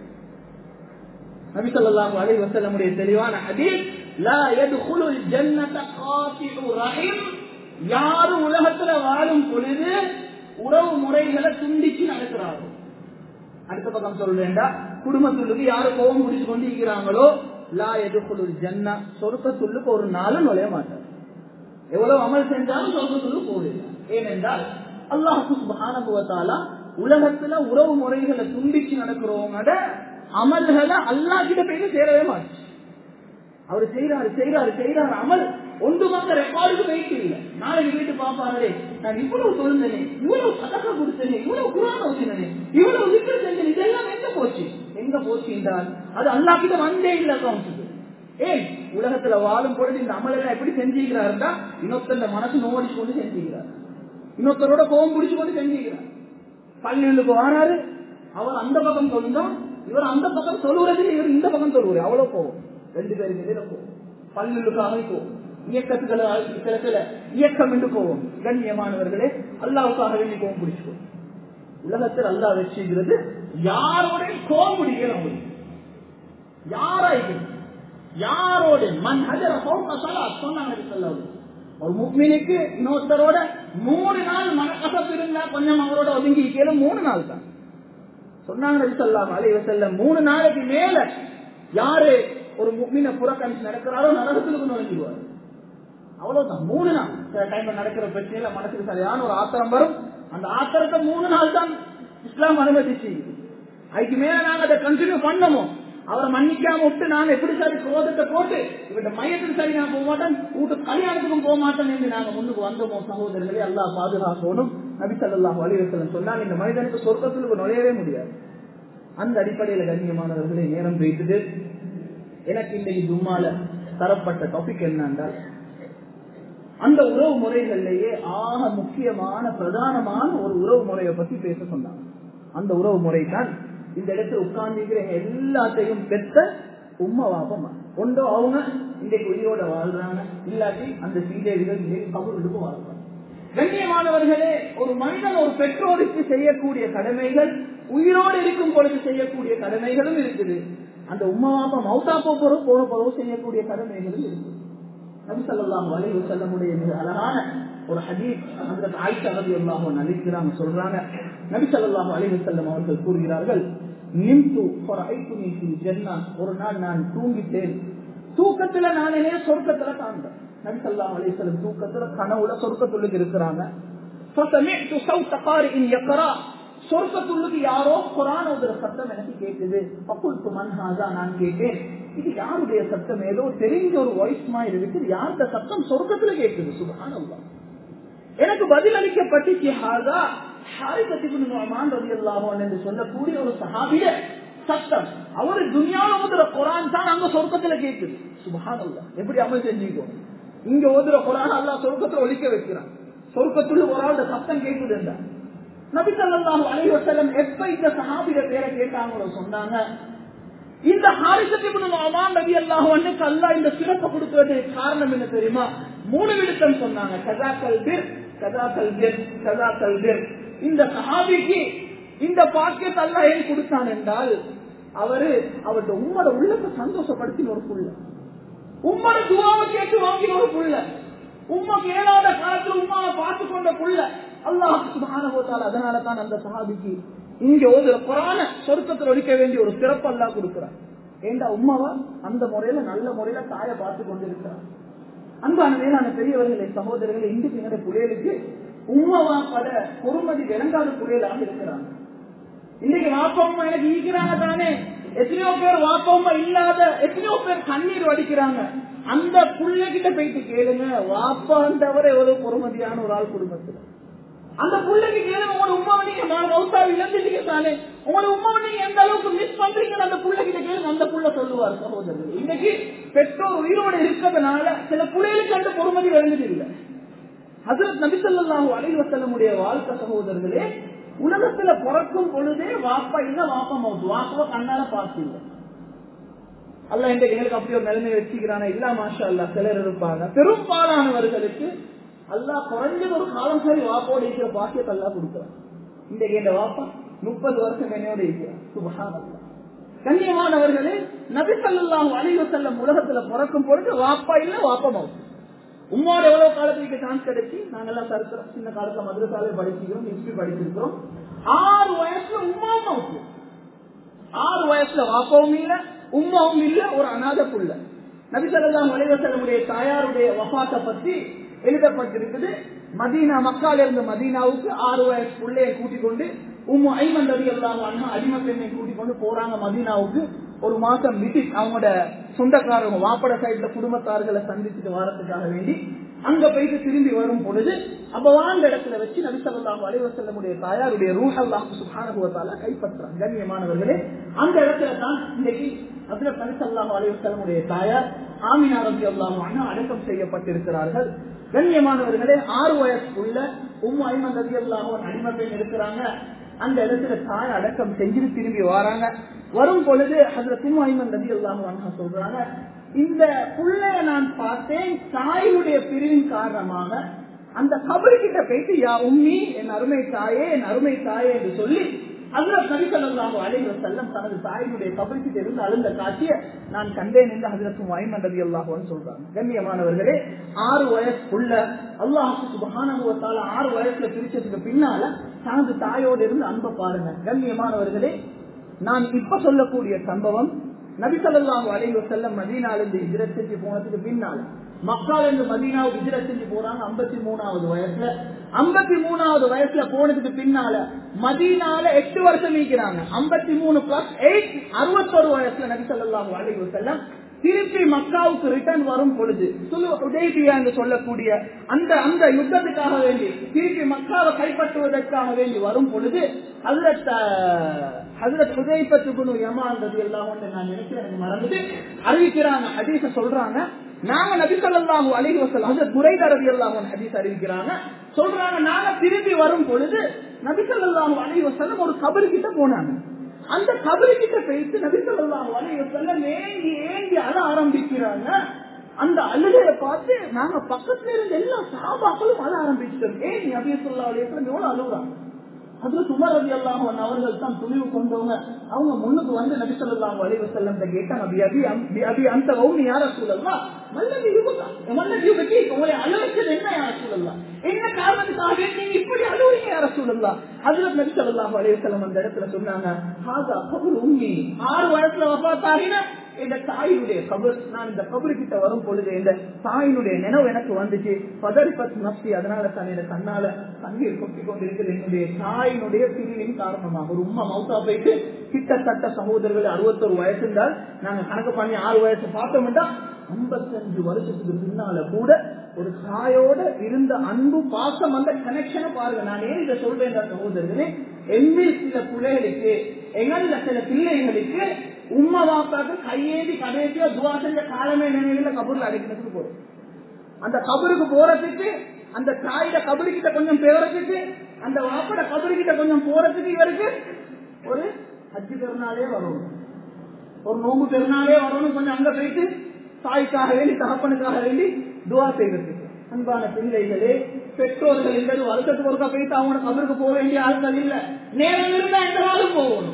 நபிசல்லாஹு அலை வசல்லமுடைய தெளிவான ஹதீஸ் லா யதுகுலுல் ஜன்னத காத்திஉ ரஹிம் யாரு உலகத்துல வாழும் பொழுது உறவு முறைகளை துண்டிச்சு நடக்கிறாரோ அடுத்த பக்கம் சொல்றேன்டா குடும்பத்துள்ளுக்கு யாரு கோபம் முடிச்சு கொண்டு இருக்கிறாங்களோ லா எதுக்குள் ஜன்னா சொர்க்கத்துள்ளுக்கு ஒரு நாளும் நுழைய மாட்டார் எவ்வளவு அமல் செஞ்சாலும் சொர்க்கத்துள்ளு போகுது ஏனென்றால் அல்லாஹு சுபானுபவத்தாலா உலகத்துல உறவு முறைகளை துண்டிச்சு நடக்கிறவங்களோட அமல்களை அல்லா கிட்ட போய் சேரவே மாட்டேன் அவர் செய்யறாரு செய்யறாரு செய்யறாரு அமல் ஒன்றுமாக ரெக்கார்டுக்கு வெயிட் இல்லை நாளைக்கு வீட்டு பாப்பாரு நான் இவ்வளவு தொழுந்தனே இவ்வளவு சதக்கா கொடுத்தனே இவ்வளவு குரான் ஓசினே இவ்வளவு விக்கல் செஞ்சனே இதெல்லாம் எங்க போச்சு எங்க போச்சு என்றால் அது அல்லா கிட்ட வந்தே இல்லை அக்கௌண்ட்டுக்கு ஏன் உலகத்துல வாழும் பொழுது இந்த அமல் எல்லாம் எப்படி செஞ்சுக்கிறாருன்னா இன்னொருத்தர் மனசு நோடிச்சு கொண்டு செஞ்சுக்கிறார் இன்னொருத்தரோட கோபம் பிடிச்சு கொண்டு செஞ்சுக்கிறார் பள்ளிகளுக்கு வாராரு அவர் அந்த பக்கம் சொல்லுந்தோம் இவர் அந்த பக்கம் சொல்லுறது இவர் இந்த பக்கம் சொல்லுவாரு அவ்வளவு போவோம் ரெண்டு பேருக்கு இடையில போவோம் பல்லுக்காக போவோம் இயக்கத்துக்களை சில இயக்கம் என்று போவோம் கண்ணியமானவர்களே அல்லாவுக்காக வேண்டி கோவம் பிடிச்சுக்கோ உலகத்தில் அல்லா வச்சுக்கிறது யாரோட கோவம் பிடிக்கிற அவங்களுக்கு யாராய்க்கு யாரோட மண் ஹஜர சொன்னாங்க சொல்லாது ஒரு முக்மினுக்கு இன்னொருத்தரோட மூணு நாள் மனக்கசப்பு இருந்தா கொஞ்சம் அவரோட ஒதுங்கி கேளு மூணு நாள் தான் சொன்னாங்க சொல்லாம் அலைவ செல்ல மூணு நாளைக்கு மேல யாரு ஒரு முக்மீன புறக்கணிச்சு நடக்கிறாரோ நரகத்துக்கு நுழைஞ்சிடுவார் அவ்வளவுதான் மூணு நாள் சில டைம்ல நடக்கிற பிரச்சனையில மனசுக்கு சரியான ஒரு ஆத்திரம் வரும் அந்த ஆத்திரத்தை மூணு நாள் தான் இஸ்லாம் அனுமதிச்சு அதுக்கு மேல நாங்க அதை கண்டினியூ பண்ணணும் அவரை மன்னிக்காம விட்டு நான் எப்படி சரி குரோதத்தை போட்டு இவட்ட மையத்துக்கு சரி நான் போக மாட்டேன் வீட்டு கல்யாணத்துக்கும் போக மாட்டேன் என்று நாங்க முன்னுக்கு வந்தோமோ சகோதரர்களே அல்லா பாதுகாக்கணும் நபி சல்லாஹ் வலியுறுத்தல் சொன்னாங்க இந்த மனிதனுக்கு சொர்க்கத்துக்கு நுழையவே முடியாது அந்த அடிப்படையில கண்ணியமானவர்களை நேரம் வைத்துட்டு எனக்கு இன்றைக்கு ஜும்மால தரப்பட்ட டாபிக் என்னன்றால் அந்த உறவு முறைகள்லயே ஆக முக்கியமான பிரதானமான ஒரு உறவு முறையை பத்தி பேச சொன்னாங்க அந்த உறவு முறை தான் இந்த இடத்துல உட்கார்ந்துக்கிற எல்லாத்தையும் பெற்ற உம்மா வாப்பமா ஒன்றோ அவங்க இன்றைக்கு உயிரோட வாழ்றாங்க இல்லாட்டி அந்த சீதேவிகள் இன்றைக்கு கபூருக்கு வாழ்றாங்க கண்ணியமானவர்களே ஒரு மனிதன் ஒரு பெற்றோருக்கு செய்யக்கூடிய கடமைகள் உயிரோடு இருக்கும் பொழுது செய்யக்கூடிய கடமைகளும் இருக்குது அந்த உம்மா அப்பா மௌத்தா போறோ போன போறோ செய்யக்கூடிய கடமைகளும் இருக்குது நபி ஸல்லல்லாஹு அலைஹி வஸல்லமுடைய மிக அழகான ஒரு ஹதீஸ் ஹஜ்ரத் ஆயிஷா ரலியல்லாஹு அன்ஹா அறிவிக்கிறாங்க சொல்றாங்க நபி ஸல்லல்லாஹு அலைஹி வஸல்லம் அவர்கள் கூறுகிறார்கள் நிம்து ஃபரஐதுனி ஃபில் ஜன்னah ஒரு நாள் நான் தூங்கிட்டேன் தூக்கத்துல நான் என்ன சொர்க்கத்துல காண்பேன் நபி ஸல்லல்லாஹு அலைஹி வஸல்லம் தூக்கத்துல கனவுல சொர்க்கத்துள்ளுக்கு இருக்கிறாங்க فسمعت صوت قارئ يقرأ சொர்க்கத்துள்ளுக்கு யாரோ குரான் ஓதுற சத்தம் எனக்கு கேட்குது பக்குல்து மன்ஹாதா நான் கேட்டேன் இது யாருடைய சத்தம் ஏதோ தெரிஞ்ச ஒரு வாய்ஸ் மாதிரி இருக்குது யாருடைய சத்தம் சொர்க்கத்துல கேட்குது சுபஹானல்லா எனக்கு பதில் அளிக்கப்பட்டுச்சு ஹாதா ஹாரிசத்திபுன் நுஅமான் ரலியல்லாஹு அன்ஹு என்று சொல்லக்கூடிய ஒரு சஹாபிய சத்தம் அவரு துனியால ஓதுற குரான் தான் அங்க சொர்க்கத்துல கேட்குது சுபஹானல்லா எப்படி அமல் செஞ்சுக்கோ இங்க ஓதுற குரான் அல்லாஹ் சொர்க்கத்துல ஒலிக்க வைக்கிறான் சொர்க்கத்துல ஒரு ஆளோட சத்தம் கேட்குது என்றார் நபி ஸல்லல்லாஹு அலைஹி வஸல்லம் எப்ப இந்த சஹாபிய பேரை கேட்டாங்களோ சொன்னாங்க இந்த ஹாரிசத்திபுன் நுஅமான் ரலியல்லாஹு அன்ஹுக்கு அல்லாஹ் இந்த சிறப்பு கொடுக்கிறது காரணம் என்ன தெரியுமா மூணு விழுத்தம் சொன்னாங்க கதா கல்பிர் கதா கல்பிர் கதா கல்பிர் இந்த சஹாபிக்கு இந்த பாக்கியத்தை அல்லாஹ் ஏன் கொடுத்தான் என்றால் அவரு அவருடைய உம்மோட உள்ளத்தை சந்தோஷப்படுத்தின ஒரு புள்ள உம்மோட துவாவை கேட்டு வாங்கின ஒரு புள்ள உம்மா கேளாத காலத்துல உம்மாவை பார்த்து கொண்ட புள்ள அல்லாஹ் சுப்ஹானஹு வ தஆலா அதனால தான் அந்த சஹாபிக்கு இங்க ஒரு குரான சொர்க்கத்தில் ஒழிக்க வேண்டிய ஒரு சிறப்பு அல்லாஹ் கொடுக்கிறார் ஏண்டா உம்மாவா அந்த முறையில நல்ல முறையில தாயை பார்த்து கொண்டிருக்கிறார் அன்பான மேலான பெரியவர்களே சகோதரர்களே இன்றைக்கு எங்களுடைய புயலுக்கு உம்மாவா பட பொறுமதி விளங்காத புயலாக இருக்கிறாங்க இன்னைக்கு வாப்பம்மா எனக்கு ஈக்கிறாங்க தானே எத்தனையோ பேர் வாப்பம்மா இல்லாத எத்தனையோ பேர் கண்ணீர் வடிக்கிறாங்க அந்த புள்ள கிட்ட போயிட்டு கேளுங்க வாப்பாண்டவரை எவ்வளவு பொறுமதியான ஒரு ஆள் குடும்பத்துல அந்த புள்ளைக்கு கேளுங்க உங்களோட உமாவை நீங்க மௌத்தா இழந்துட்டீங்க தானே உங்களோட உமாவை நீங்க எந்த அளவுக்கு மிஸ் பண்றீங்கன்னு அந்த புள்ள கிட்ட கேளுங்க அந்த புள்ள சொல்லுவார் சகோதரர் இன்னைக்கு பெற்றோர் உயிரோடு இருக்கிறதுனால சில புள்ளைகளுக்கு அந்த பொறுமதி விளங்குது இல்லை ஹசரத் நபிசல்லாஹு அலைஹி வஸல்லமுடைய வாழ்க்கை சகோதரர்களே உலகத்துல பிறக்கும் பொழுதே வாப்பா இல்ல வாப்பா மவுத்து வாப்பாவை கண்ணால பார்த்து இல்ல அல்ல இந்த எங்களுக்கு அப்படி ஒரு நிலைமை வச்சுக்கிறான இல்ல மாஷா அல்லா சிலர் இருப்பாங்க பெரும்பாலானவர்களுக்கு அல்லாஹ் குறைஞ்சது ஒரு காலம் சரி வாப்போட இருக்கிற பாக்கியத்தை அல்லா கொடுக்குறான் இன்றைக்கு இந்த வாப்பா முப்பது வருஷம் என்னையோட இருக்கிறான் சுபஹான் அல்லா கண்ணியமானவர்களே நபி சல்லாஹூ அலைஹி செல்லம் உலகத்துல பிறக்கும் பொழுது வாப்பா இல்ல வாப்பா மவுத்து உம்மோட எவ்வளவு காலத்துக்கு சான்ஸ் கிடைச்சி நாங்கெல்லாம் சருக்கிறோம் சின்ன காலத்துல மதுரசாலை படிச்சிருக்கிறோம் ஹிஸ்டரி படிச்சிருக்கிறோம் ஆறு வயசுல உமாவும் மவுத்து ஆறு வயசுல வாப்பாவும் இல்ல உம்மாவும் இல்ல ஒரு அநாத புள்ள நபிசல்லாம் வலைவசலமுடைய தாயாருடைய வபாத்தை பத்தி எழுதப்பட்டிருக்குது மதீனா மக்கால இருந்து மதீனாவுக்கு ஆறு வயசு பிள்ளைய கூட்டிக் கொண்டு உம்மு ஐமன் ரவி எல்லாம் அடிமை பெண்ணை கூட்டிக் கொண்டு போறாங்க மதீனாவுக்கு ஒரு மாசம் விசிட் அவங்களோட சொந்தக்காரங்க வாப்பட சைட்ல குடும்பத்தார்களை சந்திச்சுட்டு வரதுக்காக வேண்டி அங்க போயிட்டு திரும்பி வரும் பொழுது அப்ப வாழ்ந்த இடத்துல வச்சு நபிசல்லாம் அலைவசல்லமுடைய தாயாருடைய ரூஹ் அல்லாஹ் சுபானுபவத்தால கைப்பற்றாங்க கண்ணியமானவர்களே அந்த இடத்துல தான் இன்னைக்கு அதுல நபிசல்லாம் அலைவசல்லமுடைய தாயார் ஆமினா ரபி அல்லாஹ் அடக்கம் செய்யப்பட்டிருக்கிறார்கள் கண்ணியமானவர்களே ஆறு வயசுக்குள்ள உம்மு ஐமன் ரபி அல்லாஹ் அடிமை பெண் இருக்கிறாங்க அந்த இடத்துல தாய் அடக்கம் செஞ்சுட்டு திரும்பி வராங்க வரும் பொழுது அதுல உம்மு ஐமன் ரபி அல்லாஹ் சொல்றாங்க இந்த புள்ளைய நான் பார்த்தேன் தாயுடைய பிரிவின் காரணமாக அந்த கபரு கிட்ட போயிட்டு யா உம்மி என் அருமை தாயே என் அருமை தாயே என்று சொல்லி அதுல கவிசல்லாஹு அலைவ செல்லம் தனது தாயினுடைய கபரிக்கிட்ட இருந்து அழுந்த காட்சிய நான் கண்டேன் என்று அதற்கு வாய்மண்டதி அல்லாஹுன்னு சொல்றாங்க கண்ணியமானவர்களே ஆறு வயசுக்குள்ள அல்லாஹு சுபகானுவத்தால ஆறு வயசுல பிரிச்சதுக்கு பின்னால தனது தாயோடு இருந்து அன்பை பாருங்க கண்ணியமானவர்களே நான் இப்ப சொல்லக்கூடிய சம்பவம் நபிசல்லாஹு அலைவ செல்லம் மதீனாலிருந்து ஹிஜரத் செஞ்சு போனதுக்கு பின்னால மக்கால் இருந்து மதீனாவுக்கு ஹிஜரத் செஞ்சு போறாங்க ஐம்பத்தி மூணாவது வயசுல ஐம்பத்தி மூணாவது வயசுல போனதுக்கு பின்னால மதீனால எட்டு வருஷம் நீக்கிறாங்க ஐம்பத்தி மூணு பிளஸ் எயிட் அறுபத்தொரு வயசுல நபிசல்லாஹு அலைவ செல்லம் திருப்பி மக்காவுக்கு ரிட்டர்ன் வரும் பொழுது உதேபியா என்று சொல்லக்கூடிய அந்த அந்த யுத்தத்துக்காக வேண்டி திருப்பி மக்காவை கைப்பற்றுவதற்காக வேண்டி வரும் பொழுது ஹசரத் ஹசரத் உதயபத்துக்குனு யமான்றது எல்லாம் நான் நினைக்கிறேன் எனக்கு மறந்துட்டு அறிவிக்கிறாங்க ஹதீஸ சொல்றாங்க நாங்க நபி சொல்லாஹு அலஹி வசல் ஹசரத் முறைத ரவி அல்லாஹ் ஹதீஸ் அறிவிக்கிறாங்க சொல்றாங்க நாங்க திரும்பி வரும் பொழுது நபி சொல்லாஹு அலஹி வசல்லம் ஒரு கபரு கிட்ட போனாங்க அந்த கபரு கிட்ட போயிட்டு நபி சொல்லாஹு அலஹி வசல்லம் ஏங்கி ஏங்கி அழ ஆரம்பிக்கிறாங்க அந்த அழுகைய பார்த்து நாங்க பக்கத்துல இருந்து எல்லா சாபாக்களும் அழ ஆரம்பிச்சிட்டோம் ஏன் நபி சொல்லா அலையம் எவ்வளவு அழுகுறாங்க அதுல சுமர் ரவி அல்லாஹ் அவர்கள் தான் துணிவு கொண்டவங்க அவங்க முன்னுக்கு வந்து நபி சொல்லாஹ் அலைவ செல்லம் கேட்டாங்க அபி அபி அபி அபி அந்த கௌமி யார சூழல்லாம் மல்லவி யுவகா மல்லவி யுவகி உங்களை அலுவலச்சது என்ன யார சூழல்லாம் என்ன காரணத்துக்காக நீங்க இப்படி அலுவலீங்க யார சூழல்லாம் அதுல நபி சொல்லாஹ் அலைவ செல்லம் அந்த இடத்துல சொன்னாங்க ஹாதா கபுர் உம்மி ஆறு வயசுல வபாத்தாகின இந்த தாயினுடைய கபர் நான் இந்த கபரு கிட்ட வரும் பொழுது இந்த தாயினுடைய நினைவு எனக்கு வந்துச்சு பதறி பத்து நப்சி அதனால தான் இந்த கண்ணால தண்ணீர் கொட்டி கொண்டிருக்கிறது என்னுடைய தாயினுடைய பிரிவின் காரணமாக ஒரு உமா மவுத்தா போயிட்டு கிட்டத்தட்ட சகோதரர்கள் அறுபத்தொரு வயசு இருந்தால் நாங்க கணக்கு பண்ணி ஆறு வயசு பார்த்தோம்னா ஐம்பத்தஞ்சு வருஷத்துக்கு பின்னால கூட ஒரு தாயோட இருந்த அன்பு பாசம் அந்த கனெக்ஷனை பாருங்க நான் ஏன் இதை சொல்றேன் சகோதரர்களே எங்கள் சில பிள்ளைகளுக்கு எங்கள சில பிள்ளைகளுக்கு உம்மா வாப்பாக்கு கையேந்தி கடைசியா துவா செஞ்ச காலமே நினைவுல கபூர்ல அடைக்கிறதுக்கு போறோம் அந்த கபருக்கு போறதுக்கு அந்த தாயோட கபருக்கிட்ட கொஞ்சம் பேரத்துக்கு அந்த வாப்பட கபருக்கிட்ட கொஞ்சம் போறதுக்கு இவருக்கு ஒரு அஞ்சு பெருநாளே வரணும் ஒரு நோம்பு பெருநாளே வரணும் கொஞ்சம் அங்க போயிட்டு தாய்க்காக வேண்டி தகப்பனுக்காக வேண்டி துவா செய்வதற்கு அன்பான பிள்ளைகளே பெற்றோர்கள் என்பது வருஷத்துக்கு ஒருக்கா போயிட்டு அவங்க கபருக்கு போக வேண்டிய ஆட்கள் இல்ல நேரம் இருந்தா எந்த நாளும் போகணும்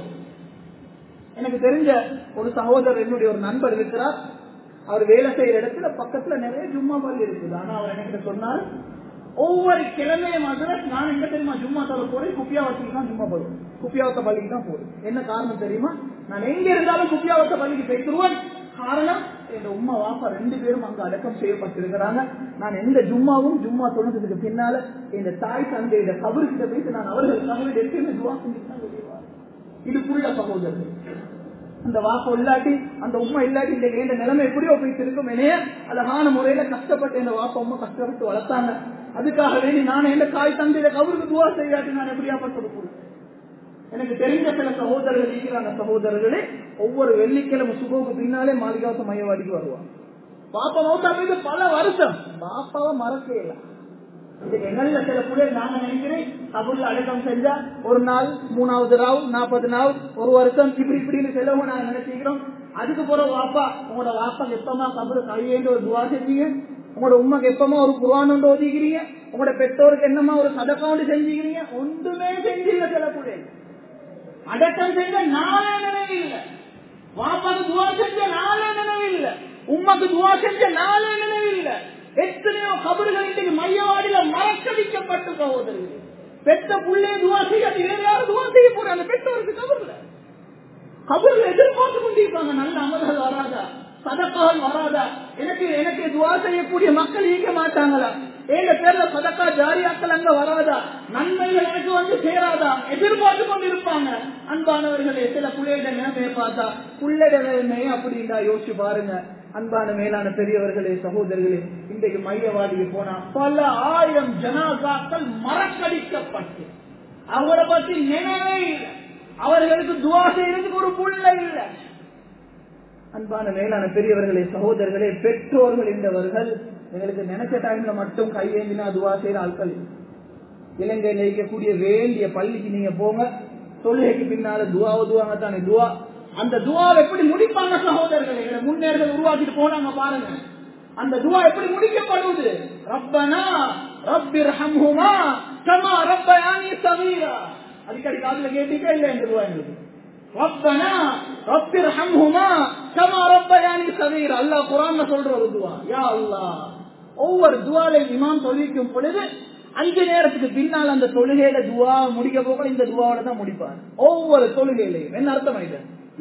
எனக்கு தெரிஞ்ச ஒரு சகோதரர் என்னுடைய ஒரு நண்பர் இருக்கிறார் அவர் வேலை செய்யற இடத்துல பக்கத்துல நிறைய ஜும்மா பள்ளி இருக்குது ஆனா அவர் என்கிட்ட சொன்னார் ஒவ்வொரு கிழமையும் மதுரை நான் எங்க தெரியுமா ஜும்மா தர போறேன் குப்பியாவத்துக்கு தான் ஜும்மா போடுவேன் குப்பியாவத்த பள்ளிக்கு தான் போறேன் என்ன காரணம் தெரியுமா நான் எங்க இருந்தாலும் குப்பியாவத்த பள்ளிக்கு போய்த்துருவேன் காரணம் எங்க உமா வாப்பா ரெண்டு பேரும் அங்க அடக்கம் செய்யப்பட்டிருக்கிறாங்க நான் எந்த ஜும்மாவும் ஜும்மா தொழுந்ததுக்கு பின்னால இந்த தாய் தந்தையோட கபருக்கிட்ட போயிட்டு நான் அவர்களுக்காக எப்பயுமே துவா செஞ்சுட்டு தான் வெளியே வரேன். இது புள்ள சகோதரர் அந்த வாக்கு இல்லாட்டி அந்த உண்மை இல்லாட்டி இந்த இந்த நிலைமை எப்படியோ போயிட்டு இருக்கும் என்னைய அழகான முறையில கஷ்டப்பட்டு இந்த வாப்ப உண்மை கஷ்டப்பட்டு வளர்த்தாங்க அதுக்காக வேண்டி நான் எந்த காய் தந்தையில கவருக்கு துவா செய்யாட்டி நான் எப்படியா பட்டு எனக்கு தெரிஞ்ச சில சகோதரர்கள் இருக்கிறாங்க சகோதரர்களே ஒவ்வொரு வெள்ளிக்கிழமை சுகோக்கு பின்னாலே மாளிகாவத்த மையவாடிக்கு வருவாங்க பாப்பா மௌத்தா மீது பல வருஷம் பாப்பாவை மறக்கவே இல்லை இது எங்கள்ல சில பிள்ளைகள் நாங்க நினைக்கிறேன் கபூர்ல அடக்கம் செஞ்சா ஒரு நாள் மூணாவது ராவ் நாற்பது நாள் ஒரு வருஷம் இப்படி இப்படின்னு செலவு நாங்க நினைச்சுக்கிறோம் அதுக்கு போற வாப்பா உங்களோட வாப்பாக்கு எப்பமா கபூர் கையேண்டு ஒரு துவா செஞ்சீங்க உங்களோட உண்மைக்கு எப்பமா ஒரு குரான் ஒன்று ஓதிக்கிறீங்க உங்களோட பெற்றோருக்கு என்னமா ஒரு சதக்கவுண்டு செஞ்சுக்கிறீங்க ஒன்றுமே செஞ்சில்ல சில பிள்ளைகள் அடக்கம் செஞ்ச நாளே நினைவு இல்லை வாப்பாக்கு துவா செஞ்ச நாளே நினைவு இல்லை உண்மைக்கு துவா செஞ்ச நாளே நினைவு இல்லை எத்தனையோ கபறுகள் இன்றைக்கு மையவாடியில மறக்கடிக்கப்பட்டு சகோதரர்கள் பெற்ற புள்ளே துவா செய்ய வேற யாரும் துவா செய்ய போற அந்த பெற்றோருக்கு கபர்ல கபர்ல எதிர்பார்த்து கொண்டிருப்பாங்க நல்ல அமல்கள் வராதா சதக்கால் வராதா எனக்கு எனக்கு துவா செய்யக்கூடிய மக்கள் ஈக்க மாட்டாங்களா ஏழு பேர்ல சதக்கா ஜாரியாக்கள் அங்க வராதா நன்மைகள் எனக்கு வந்து சேராதா எதிர்பார்த்து கொண்டு இருப்பாங்க அன்பானவர்களே சில பிள்ளைகிட்ட நிலைமையை பார்த்தா பிள்ளைட நிலைமையை அப்படின்டா யோசிச்சு பாருங்க அன்பான மேலான பெரியவர்களே சகோதரர்களே இன்றைக்கு மையவாடிக்கு போனா பல ஆயிரம் ஜனாசாக்கள் மறக்கடிக்கப்பட்டு அவரை பத்தி நினைவே இல்லை அவர்களுக்கு துவா செய்யறதுக்கு ஒரு புள்ள இல்லை அன்பான மேலான பெரியவர்களே சகோதரர்களே பெற்றோர்கள் என்றவர்கள் எங்களுக்கு நினைச்ச டைம்ல மட்டும் கையேந்தினா துவா செய்யற ஆட்கள் இலங்கையில் இருக்கக்கூடிய வேண்டிய பள்ளிக்கு நீங்க போங்க தொழுகைக்கு பின்னால துவா உதுவாங்க தானே துவா அந்த துவாவை எப்படி முடிப்பாங்க சகோதரர்கள் முன்னேறுகள் உருவாக்கிட்டு போனாங்க பாருங்க அந்த துவா எப்படி முடிக்கப்படுவது ரப்பனா ரப்பிர் ஹம்ஹுமா கமா ரப்பயானி சமீரா அடிக்கடி காதுல கேட்டீங்க இல்ல இந்த துவா எங்களுக்கு ரப்பனா ரப்பிர் ஹம்ஹுமா கமா ரப்பயானி சமீரா அல்லாஹ் குரான்ல சொல்ற ஒரு துவா யா அல்லாஹ் ஒவ்வொரு துவாலையும் இமாம் தொழிக்கும் பொழுது அஞ்சு நேரத்துக்கு பின்னால் அந்த தொழுகையில துவா முடிக்க போக இந்த துவாவோட தான் முடிப்பார் ஒவ்வொரு தொழுகையிலையும் என்ன அர்த்தம் இது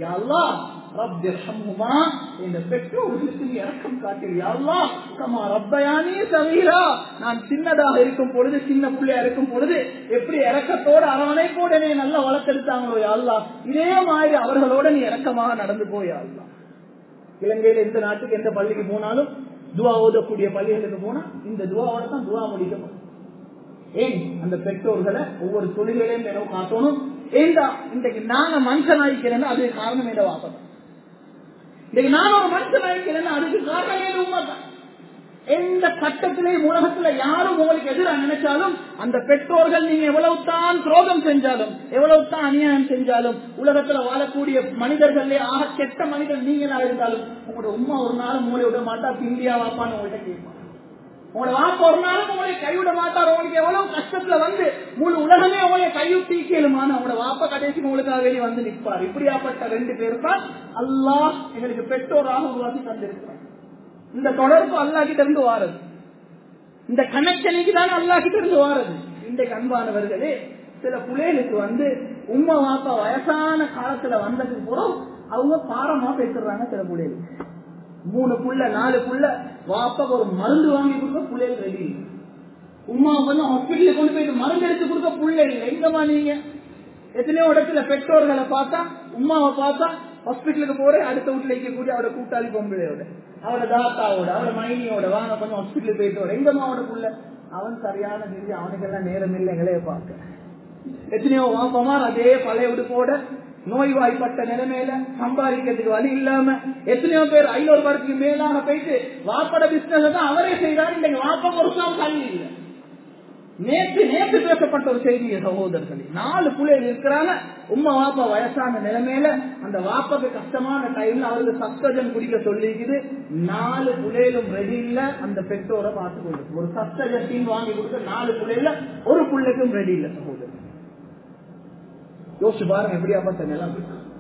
இந்த பெற்றோர்களுக்கு இறக்கம் காட்டியா கமா ரப்பயானி சமீரா நான் சின்னதாக இருக்கும் பொழுது சின்ன பிள்ளையா இருக்கும் பொழுது எப்படி இறக்கத்தோட அரவணைப்போட என்னை நல்லா வளர்த்தெடுத்தாங்களோ யாழ்லா இதே மாதிரி அவர்களோட நீ இறக்கமாக நடந்து போயா இலங்கையில எந்த நாட்டுக்கு எந்த பள்ளிக்கு போனாலும் துவா ஓதக்கூடிய பள்ளிகளுக்கு போனா இந்த துவாவோட தான் துவா முடிக்கணும் ஏன் அந்த பெற்றோர்களை ஒவ்வொரு தொழிலையும் நினைவு காட்டணும் ஏண்டா இன்றைக்கு நாங்க மனுஷன் ஆயிக்கிறேன்னு அதுக்கு காரணம் என்ன வாப்பம் இன்னைக்கு நான் ஒரு மனுஷன் ஆயிக்கிறேன்னு அதுக்கு காரணம் என்ன உண்மைதான் எந்த கட்டத்திலேயும் உலகத்துல யாரும் உங்களுக்கு எதிராக நினைச்சாலும் அந்த பெற்றோர்கள் நீங்க எவ்வளவு தான் குரோதம் செஞ்சாலும் எவ்வளவு தான் அநியாயம் செஞ்சாலும் உலகத்துல வாழக்கூடிய மனிதர்களே ஆக கெட்ட மனிதர் நீங்களா இருந்தாலும் உங்களோட உமா ஒரு நாள் உங்களை விட மாட்டா இந்தியா வாப்பான்னு உங்கள்கிட்ட கேட்பான் உங்களோட வாப்ப ஒரு நாளும் உங்களை கைவிட மாட்டார் உங்களுக்கு எவ்வளவு கஷ்டத்துல வந்து முழு உலகமே உங்களை கைவிட்டு கேளுமான உங்களோட வாப்ப கடைசி உங்களுக்காக வெளியே வந்து நிற்பார் இப்படியாப்பட்ட ரெண்டு பேர் தான் அல்லாஹ் எங்களுக்கு பெற்றோராக உருவாக்கி தந்திருக்கிறார் இந்த தொடர்பு அல்லா கிட்ட இருந்து வாரது இந்த கனெக்ஷனுக்கு தான் அல்லா கிட்ட இருந்து வாரது இன்றைக்கு அன்பானவர்களே சில புள்ளைகளுக்கு வந்து உம்மா வாப்பா வயசான காலத்துல வந்ததுக்கு போறோம் அவங்க பாரமா பேசுறாங்க சில புள்ளைகளுக்கு மூணு புள்ள நாலு புள்ள வாப்பா ஒரு மருந்து வாங்கி கொடுக்க புள்ளைகள் ரெடி இல்லை. உமா வந்து ஹாஸ்பிட்டலுக்கு கொண்டு போயிட்டு மருந்து எடுத்து கொடுக்க புள்ள இல்லை எங்கம்மா நீங்க எத்தனையோ இடத்துல பெற்றோர்களை பார்த்தா உமாவை பார்த்தா ஹாஸ்பிட்டலுக்கு போறேன் அடுத்த வீட்டுல இருக்கக்கூடிய அவரோட கூட்டாளி பொம்பளையோட அவரோட தாத்தாவோட அவரோட மைனியோட வாங்க கொஞ்சம் ஹாஸ்பிட்டலுக்கு போயிட்டு வர எங்கம்மா அவனோட புள்ள அவன் சரியான நிதி அவனுக்கெல்லாம் நேரம் இல்லை எங்களைய பார்க்க எத்தனையோ வாப்பமார் அதே பழைய உடுப்போட நோய்வாய்ப்பட்ட நிலைமையில சம்பாதிக்கிறதுக்கு வழி இல்லாம எத்தனையோ பேர் ஐநூறு பேருக்கு மேலாக போயிட்டு வாப்பட பிசினஸ் தான் அவரே செய்யறாரு இன்னைக்கு வாப்பா ஒரு சாம் தள்ளி இல்லை நேற்று நேற்று பேசப்பட்ட ஒரு செய்திய சகோதரர்களே நாலு பிள்ளைகள் இருக்கிறாங்க உம்மா வாப்பா வயசான நிலைமையில அந்த வாப்பாக்கு கஷ்டமான டைம்ல அவருக்கு சஸ்தஜன் குடிக்க சொல்லிக்குது நாலு பிள்ளைகளும் ரெடி இல்ல அந்த பெற்றோரை பார்த்து கொண்டு ஒரு சஸ்தஜன் வாங்கி கொடுக்க நாலு பிள்ளைல ஒரு பிள்ளைக்கும் ரெடி இல்ல சகோதரர் யோசிச்சு பாருங்க எப்படியாப்பட்ட நிலைமை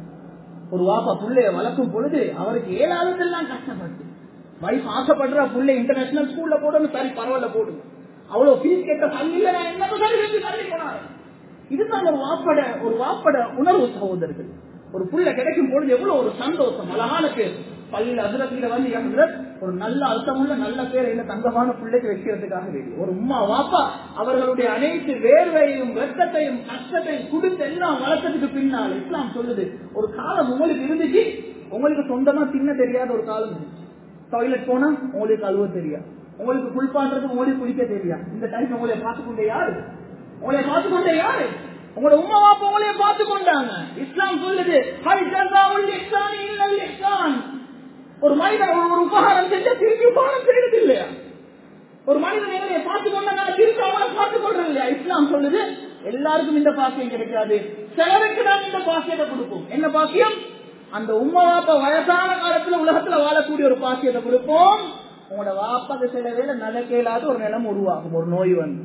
ஒரு வாப்பா புள்ளைய வளர்க்கும் பொழுது அவருக்கு ஏழாவதெல்லாம் கஷ்டப்பட்டு வைஃப் ஆசைப்படுற புள்ளை இன்டர்நேஷனல் ஸ்கூல்ல போடணும் சரி பரவாயில்ல போடுங்க அவ்வளவு ஃபீஸ் கேட்ட தள்ளி இல்ல நான் என்ன சரி செஞ்சு தள்ளி போனாரு இதுதான் ஒரு வாப்பட ஒரு வாப்பட உணர்வு சகோதரர்கள் ஒரு புள்ள கிடைக்கும் பொழுது எவ்வளவு ஒரு சந்தோஷம் அழகான பேர் பள்ளியில் அதிரத்தில வந்து இறங்குறது ஒரு நல்ல அர்த்தமுள்ள நல்ல பேர் என்ன தங்கமான பிள்ளைக்கு வைக்கிறதுக்காக வேண்டி ஒரு உம்மா வாப்பா அவர்களுடைய அனைத்து வேர்வையும் வெட்டத்தையும் கஷ்டத்தையும் கொடுத்து எல்லாம் வளர்த்ததுக்கு பின்னால் இஸ்லாம் சொல்லுது ஒரு காலம் உங்களுக்கு இருந்துச்சு உங்களுக்கு சொந்தமா தின்ன தெரியாத ஒரு காலம் இருந்துச்சு டாய்லெட் போனா உங்களுக்கு கழுவ தெரியாது உங்களுக்கு குளிப்பாட்டுறது உங்களுக்கு குளிக்க தெரியாது இந்த டைம் உங்களை பார்த்துக்கொண்டே யாரு உங்களை பார்த்துக்கொண்டே யாரு உங்களோட உமா வாப்பா உங்களைய பார்த்து கொண்டாங்க இஸ்லாம் சொல்லுது ஹை ஜஸாவுல் இஹ்சானி இல்லல் இஹ்சான் ஒரு மனிதன் ஒரு ஒரு உபகாரம் செஞ்சா திருப்பி உபகாரம் செய்யறது இல்லையா ஒரு மனிதன் எங்களை பார்த்து கொண்டாங்க திருப்பி அவனை பார்த்து கொள்றது இல்லையா இஸ்லாம் சொல்லுது எல்லாருக்கும் இந்த பாக்கியம் கிடைக்காது சிலருக்கு தான் இந்த பாக்கியத்தை கொடுப்போம் என்ன பாக்கியம் அந்த உம்மா வாப்பா வயசான காலத்துல உலகத்துல வாழக்கூடிய ஒரு பாக்கியத்தை கொடுப்போம் உங்களோட வாப்பாக்கு சில வேலை நடக்கலாத ஒரு நிலம் உருவாகும் ஒரு நோய் வந்து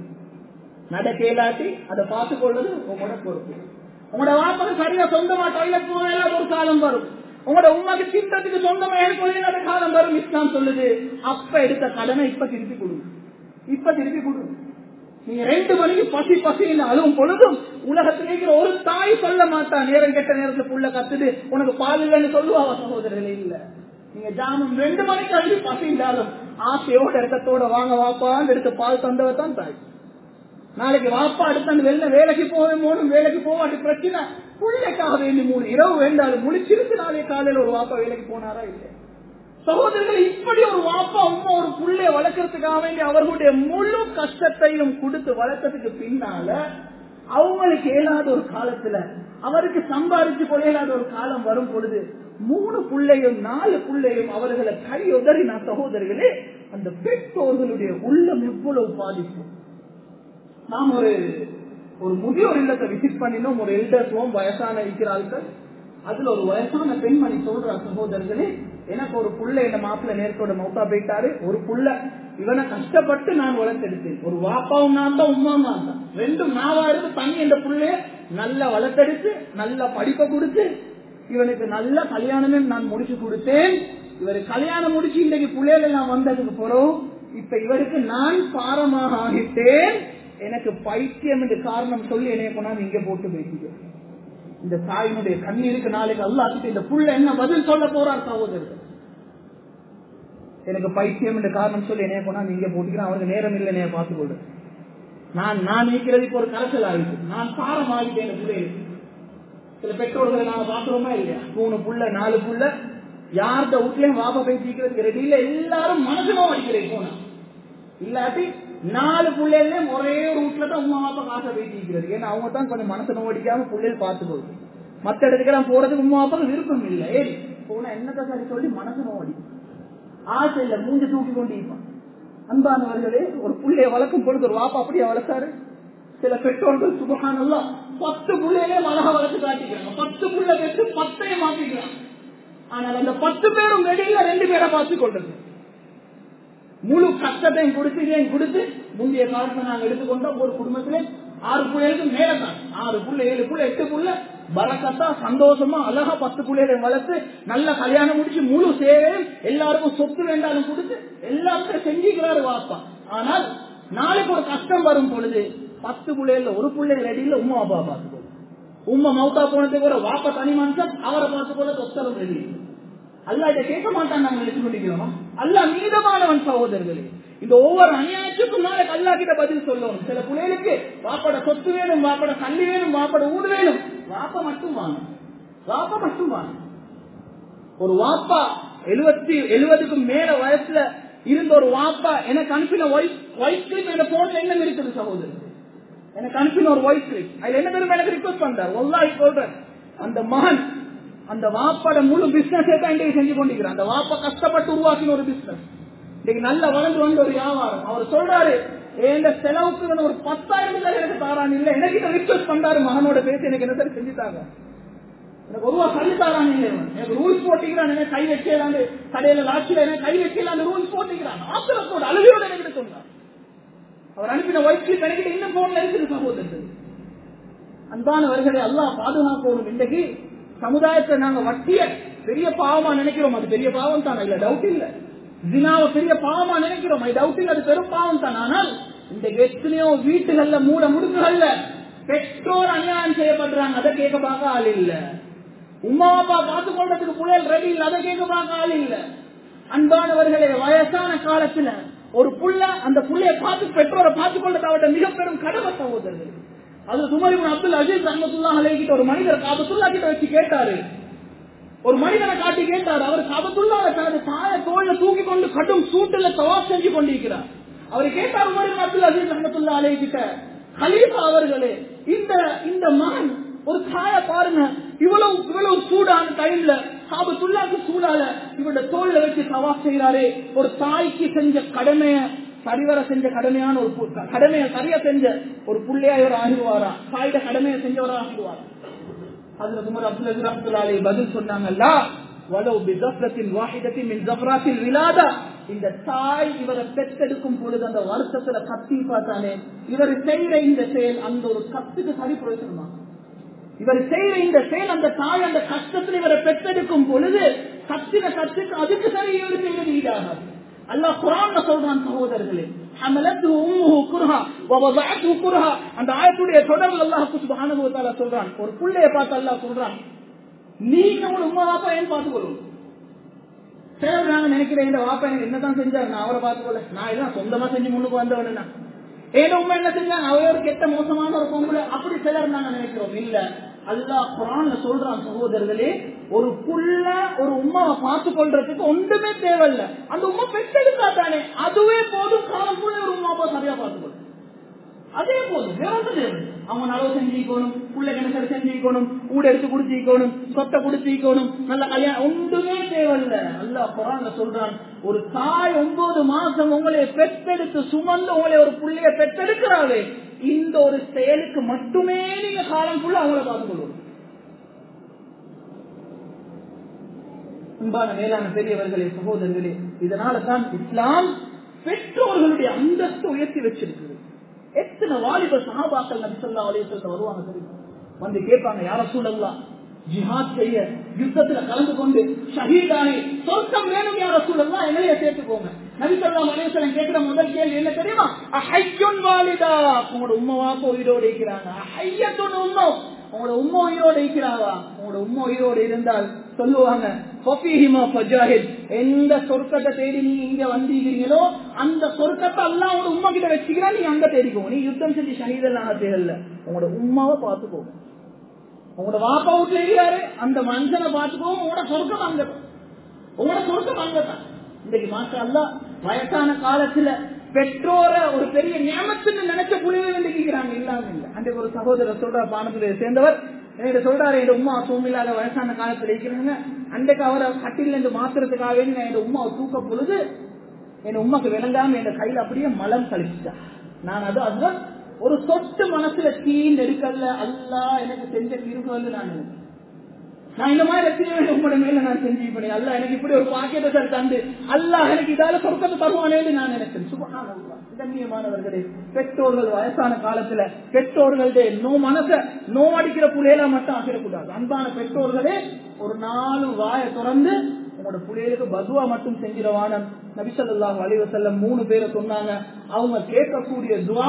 நடக்கலாட்டி அதை பார்த்துக் கொள்வது உங்களோட பொறுப்பு உங்களோட வாப்பாக்கு சரியா சொந்தமா டாய்லெட் போகலாத ஒரு காலம் வரும் உங்களோட உமாக்கு திட்டத்துக்கு சொந்தமா ஏற்படுகிற காலம் வரும் இஸ்லாம் சொல்லுது அப்ப எடுத்த கடனை இப்ப திருப்பி கொடுங்க இப்ப திருப்பி கொடுங்க நீங்க ரெண்டு மணிக்கு பசி பசின்னு அழுவும் பொழுதும் உலகத்தில் இருக்கிற ஒரு தாய் சொல்ல மாட்டா நேரம் கெட்ட நேரத்துல புள்ள கத்துது உனக்கு பால் இல்லைன்னு சொல்லுவாங்க சகோதரர்களே இல்ல நீங்க ஜாமம் ரெண்டு மணிக்கு அழுது பசிந்தாலும் ஆசையோட இடத்தோட வாங்க வாப்பான்னு எடுத்து பால் தந்தவத்தான் தாய் நாளைக்கு வாப்பா அடுத்த வெளில வேலைக்கு போவேன் மூணும் வேலைக்கு போவாட்டி பிரச்சனை பிள்ளைக்காக வேண்டி மூணு இரவு வேண்டாலும் முடிச்சிருந்து நாளைக்கு காலையில ஒரு வாப்பா வேலைக்கு போனாரா இல்லையா சகோதரர்கள் இப்படி ஒரு வாப்பா அம்மா ஒரு புள்ளைய வளர்க்கறதுக்காக வேண்டி அவர்களுடைய முழு கஷ்டத்தையும் கொடுத்து வளர்க்கறதுக்கு பின்னால அவங்களுக்கு இயலாத ஒரு காலத்துல அவருக்கு சம்பாதிச்சு கொள்ளையிலாத ஒரு காலம் வரும் பொழுது மூணு பிள்ளையும் நாலு பிள்ளையும் அவர்களை கை உதறின சகோதரர்களே அந்த பெற்றோர்களுடைய உள்ளம் எவ்வளவு பாதிக்கும் நாம் ஒரு ஒரு முதியோர் இல்லத்தை விசிட் பண்ணினோம் ஒரு எல்டர்ஸ் ஹோம் வயசான இருக்கிறார்கள் அதுல ஒரு வயசான பெண்மணி சொல்ற சகோதரர்களே எனக்கு ஒரு புள்ள என்ன மாப்பிள்ள நேரத்தோட மௌத்தா போயிட்டாரு ஒரு புள்ள இவனை கஷ்டப்பட்டு நான் வளர்த்தெடுத்தேன் ஒரு வாப்பாவும் நான் தான் உமாவும் நான் தான் ரெண்டும் நாவா இருந்து தனி இந்த புள்ளைய நல்லா வளர்த்தெடுத்து நல்ல படிப்பை கொடுத்து இவனுக்கு நல்ல கல்யாணமே நான் முடிச்சு கொடுத்தேன் இவர் கல்யாணம் முடிச்சு இன்றைக்கு புள்ளையில எல்லாம் வந்ததுக்கு போறோம் இப்ப இவருக்கு நான் பாரமாக ஆகிட்டேன் எனக்கு பைத்தியம் என்று காரணம் சொல்லி என்னைய கொண்டாந்து இங்க போட்டு பேசிக்க இந்த தாயினுடைய கண்ணீருக்கு நாளைக்கு அல்லாத்துக்கு இந்த புள்ள என்ன பதில் சொல்ல போறார் சகோதரர் எனக்கு பைத்தியம் என்ற காரணம் சொல்லி என்னைய கொண்டாந்து இங்க போட்டுக்கிறேன் அவருக்கு நேரம் இல்லை என்னைய பார்த்துக் கொள்ற நான் நான் நீக்கிறது இப்போ ஒரு கரைச்சல் ஆகிட்டு நான் பாரம் ஆகிட்டேன் இந்த பிள்ளைகளுக்கு சில பெற்றோர்களை நாங்க பாக்குறோமா இல்லையா மூணு புள்ள நாலு புள்ள யார்கிட்ட வீட்லயும் வாபா போய் சீக்கிரத்துக்கு ரெடி இல்ல எல்லாரும் மனசுமா அடிக்கிறேன் போனா இல்லாட்டி நாலு பிள்ளைகளையும் ஒரே ஒரு வீட்டுல தான் உமா பாப்பா காசை போய் சீக்கிறது ஏன்னா அவங்க தான் கொஞ்சம் மனசு நோடிக்காம பிள்ளைகள் பார்த்துக்கொள்ளும் மத்த இடத்துக்கெல்லாம் போறதுக்கு உமா பாப்பாக்கு விருப்பம் இல்லை ஏன் போனா என்னத்தை சரி சொல்லி மனசு நோடி ஆசை இல்ல மூஞ்சி தூக்கி கொண்டு இருப்பான் அன்பானவர்களே ஒரு புள்ளைய வளர்க்கும் பொழுது ஒரு வாப்பா அப்படியே வளர்த்தாரு சில பெற்றோர்கள் சுபகானல்லாம் பத்து புள்ளையிலே அழகா வளர்த்து காட்டிக்கிறாங்க பத்து புள்ள பெற்று பத்தையும் மாத்திக்கிறாங்க ஆனால் அந்த பத்து பேரும் வெளியில ரெண்டு பேரை பார்த்து கொண்டது முழு கஷ்டத்தையும் கொடுத்து இதையும் கொடுத்து முந்தைய காலத்தை நாங்க எடுத்துக்கொண்டோம் ஒரு குடும்பத்திலே ஆறு பிள்ளைகளுக்கு மேல தான் ஆறு புள்ள ஏழு புள்ள எட்டு புள்ள பரக்கத்தா சந்தோஷமா அழகா பத்து பிள்ளைகளை வளர்த்து நல்ல கல்யாணம் முடிச்சு முழு சேவையும் எல்லாருக்கும் சொத்து வேண்டாலும் கொடுத்து எல்லாருக்கும் செஞ்சுக்கிறாரு வாப்பா ஆனால் நாளைக்கு ஒரு கஷ்டம் வரும் பொழுது பத்து பிள்ளைகள்ல ஒரு பிள்ளை ரெடியில உமா அப்பா பார்த்துக்கோ உம்மா மௌத்தா போனதுக்கு ஒரு வாப்பா தனி மனுஷன் அவரை பார்த்து போல தொத்தரம் ரெடி அல்லா இதை கேட்க மாட்டான் நாங்க நினைச்சு கொண்டிருக்கிறோமா அல்லா மீதமானவன் சகோதரர்களே இந்த ஒவ்வொரு அநியாயத்துக்கும் நாளைக்கு அல்லா கிட்ட பதில் சொல்லணும் சில பிள்ளைகளுக்கு வாப்பட சொத்து வேணும் வாப்பட கல்வி வேணும் வாப்பட ஊடு வேணும் வாப்ப மட்டும் வாங்க வாப்ப மட்டும் வாங்க ஒரு வாப்பா எழுபத்தி எழுபதுக்கும் மேல வயசுல இருந்த ஒரு வாப்பா எனக்கு அனுப்பின ஒயிட் கிளிப் என் போன்ல என்ன இருக்குது சகோதரர் எனக்கு அனுப்பின ஒரு ஒயிட் கிளிப் அதுல என்ன தெரியும் எனக்கு ரிக்வஸ்ட் பண்றார் ஒல்லாய் சொல்றேன் அந்த மகன் அந்த வாப்பாட முழு பிசினஸ் தான் இன்றைக்கு செஞ்சு கொண்டிருக்கிறார் அந்த வாப்பா கஷ்டப்பட்டு உருவாக்கின ஒரு பிசினஸ் இன்னைக்கு நல்ல வளர்ந்து வந்த ஒரு வியாபாரம் அவர் சொல்றாரு எந்த செலவுக்கு ஒரு பத்தாயிரம் தான் எனக்கு தாரான் இல்ல எனக்கு இதை ரிக்வஸ்ட் பண்றாரு மகனோட பேசி எனக்கு என்ன சரி செஞ்சுட்டாங்க எனக்கு ஒருவா சொல்லி தாரான் இல்லை எனக்கு ரூல்ஸ் போட்டிக்கிறான் என்ன கை வைக்கலாம் கடையில லாட்சியில என்ன கை வைக்கலாம் ரூல்ஸ் போட்டிக்கிறான் ஆத்திரத்தோட அழுகையோட எனக்கு சொன்னார் அவர் அனுப்பின ஒய்ஃபி கணக்கிட்டு இன்னும் போன்ல இருக்குது சகோதரர்கள் அன்பானவர்களை எல்லாம் பாதுகாக்கணும் இன்றைக்கு சமுதாயத்தை நாங்க வட்டிய பெரிய பாவமா நினைக்கிறோம் அது பெரிய பாவம் தான் இல்ல டவுட் இல்ல ஜினாவை பெரிய பாவமா நினைக்கிறோம் அது டவுட் இல்ல அது பெரும் பாவம் தான் ஆனால் இந்த எத்தனையோ வீட்டுகள்ல மூட முடுக்குகள்ல பெற்றோர் அநியாயம் செய்யப்படுறாங்க அதை கேட்க பார்க்க ஆள் இல்ல உமா அப்பா பார்த்து கொள்றதுக்கு புயல் ரெடி இல்ல அதை கேட்க பார்க்க ஆள் இல்ல அன்பானவர்களே வயசான காலத்துல ஒரு புள்ள அந்த புள்ளைய பார்த்து பெற்றோரை பார்த்து கொள்றது அவருடைய மிக பெரும் கடமை சகோதரர்கள் அது சுமரிபுன் அப்துல் அஜீஸ் அஹமத்துல்லா அலைகிட்ட ஒரு மனிதர் காபத்துல்லா கிட்ட வச்சு கேட்டாரு ஒரு மனிதனை காட்டி கேட்டார் அவர் காபத்துல்லாவை தனது தாய தோல்ல தூக்கி கொண்டு கடும் சூட்டுல தவாப் செஞ்சு கொண்டிருக்கிறார் அவர் கேட்டார் உமரிபுன் அப்துல் அஜீஸ் அஹமத்துல்லா அலைகிட்ட ஹலீஃபா அவர்களே இந்த இந்த மகன் ஒரு தாய பாருங்க இவ்வளவு இவ்வளவு சூடான டைம்ல காபத்துள்ளாக்கு சூடால இவருடைய தோல்ல வச்சு தவாப் செய்யறாரே ஒரு தாய்க்கு செஞ்ச கடமைய சரிவர செஞ்ச கடமையான ஒரு கடமையை சரியா செஞ்ச ஒரு புள்ளையா இவர் ஆகிடுவாரா தாயிட கடமையை செஞ்சவரா ஆகிடுவாரா அதுல குமர் அப்துல் அஜீர் அப்துல்லாலே பதில் சொன்னாங்கல்ல வலவு பிசப்ரத்தின் வாஹிதத்தின் மின் ஜப்ராத்தில் விழாதா இந்த தாய் இவரை பெற்றெடுக்கும் பொழுது அந்த வருஷத்துல கத்தி பார்த்தாலே இவர் செய்யற இந்த செயல் அந்த ஒரு கத்துக்கு சரி பிரயோஜனமா இவர் செய்யற இந்த செயல் அந்த தாய் அந்த கஷ்டத்தில் இவரை பெற்றெடுக்கும் பொழுது கத்தின கத்துக்கு அதுக்கு சரி இவர் செய்வது ஈடாகாது அல்லாஹ் குரான் சொல்றான் சகோதரர்களே அந்த ஆயத்துடைய தொடர்பு அல்லாஹ் சுபானுபவத்தால சொல்றான் ஒரு பிள்ளைய பார்த்து அல்லாஹ் சொல்றான் நீங்க ஒரு உமா வாப்பா ஏன் பார்த்துக்கொள்ளும் சிலர் நாங்க நினைக்கிறேன் இந்த வாப்பா எனக்கு என்னதான் செஞ்சாரு நான் அவரை பார்த்துக்கொள்ள நான் எல்லாம் சொந்தமா செஞ்சு முன்னுக்கு வந்தவனா ஏதோ உண்மை என்ன செஞ்சாங்க அவரே ஒரு கெட்ட மோசமான ஒரு பொங்கல அப்படி சிலர் நாங்க நினைக்கிறோம் இல்ல அல்லாஹ் குரான்ல சொல்றான் சகோதரர்களே ஒரு புள்ள ஒரு உமாவை பார்த்து கொள்றதுக்கு ஒன்றுமே தேவையில்ல அந்த உமா பெற்றெடுக்கா தானே அதுவே போதும் காலம் புள்ள ஒரு உமாவை சரியா பார்த்துக்கொள்ளும் அதே போதும் வேற ஒன்றும் தேவை அவங்க நலவு செஞ்சுக்கணும் புள்ள கிணசரி செஞ்சுக்கணும் ஊட எடுத்து குடிச்சிக்கணும் சொத்தை குடிச்சிக்கணும் நல்ல கல்யாணம் ஒன்றுமே தேவையில்ல அல்ல குரான்ல சொல்றான் ஒரு தாய் ஒன்பது மாசம் உங்களை பெற்றெடுத்து சுமந்து உங்களை ஒரு புள்ளைய பெற்றெடுக்கிறாளே இந்த ஒரு செயலுக்கு மட்டுமே நீங்க காலம் ஃபுல்லா அவங்கள பார்த்துக்கொள்ளும் அன்பான மேலான பெரியவர்களே சகோதரர்களே இதனால தான் இஸ்லாம் பெற்றோர்களுடைய அந்தஸ்து உயர்த்தி வச்சிருக்குது எத்தனை வாலிப சகாபாக்கள் நபி சொல்லா அலைய வருவாங்க தெரியும் வந்து கேட்பாங்க யார சூழல்லாம் ஜிஹாத் செய்ய யுத்தத்துல கலந்து கொண்டு ஷஹீதாகி சொர்க்கம் வேணும் யார சூழல்லாம் எங்களைய சேர்த்துக்கோங்க நபி சொல்லா அலையம் கேட்கிற முதல் கேள்வி என்ன தெரியுமா அஹையுன் வாலிதா உங்களோட உம்மவாப்ப உயிரோடு இருக்கிறாங்க அஹையத்துன் உம்மோ உங்களோட உம்ம உயிரோடு இருக்கிறாவா உங்களோட உம்ம உயிரோடு இருந்தால் சொல்லுவாங்க எந்த சொர்க்கத்தை தேடி நீங்க இங்க வந்தீங்களோ அந்த சொர்க்கத்தை எல்லாம் உங்களோட உமா கிட்ட வச்சுக்கிறா நீ அங்க தேடிக்கோ நீ யுத்தம் செஞ்சு ஷஹீதெல்லாம் தேடல உங்களோட உமாவை பார்த்துக்கோ உங்களோட வாப்பா வீட்டுல இருக்கிறாரு அந்த மனுஷனை பார்த்துக்கோ உங்களோட சொர்க்கம் அங்க உங்களோட சொர்க்கம் அங்கதான் இன்றைக்கு மாற்ற அல்ல வயசான காலத்துல பெற்றோர ஒரு பெரிய நியமத்துன்னு நினைச்ச புள்ளிகள் இருக்கிறாங்க இல்லாம இல்ல அன்றைக்கு ஒரு சகோதரர் சொல்ற பானத்துல சேர்ந்தவர் எனக்கு சொல்றாரு என் உமா சூழ்நிலாத வயசான காலத்துல இருக்கிறாங்க அன்றைக்கு அவரை கட்டில இருந்து மாத்துறதுக்காக வேண்டி நான் என் உமாவை தூக்க பொழுது என் உமாக்கு விளங்காம என் கையில அப்படியே மலம் கழிச்சுட்டா நான் அது அதுதான் ஒரு சொட்டு மனசுல தீன் எடுக்கல அல்லா எனக்கு செஞ்ச தீர்வு வந்து நான் நான் இந்த மாதிரி எத்தனை வேலை உங்களோட மேல நான் செஞ்சு பண்ணி அல்ல எனக்கு இப்படி ஒரு பாக்கியத்தை சார் தந்து அல்லாஹ் எனக்கு இதால சொர்க்கத்தை தருவானேன்னு நான் நினைச்சேன் சுபஹானல்லாஹ். கண்ணியமானவர்களே பெற்றோர்கள் வயசான காலத்துல பெற்றோர்களுடைய நோ மனச நோ அடிக்கிற புள்ளையில மட்டும் ஆகிடக்கூடாது அன்பான பெற்றோர்களே ஒரு நாலு வாயை திறந்து உங்களோட புள்ளைகளுக்கு பதுவா மட்டும் செஞ்சிடவான நபிசல்லாஹ் அலிவசல்லம் மூணு பேரை சொன்னாங்க அவங்க கேட்கக்கூடிய துவா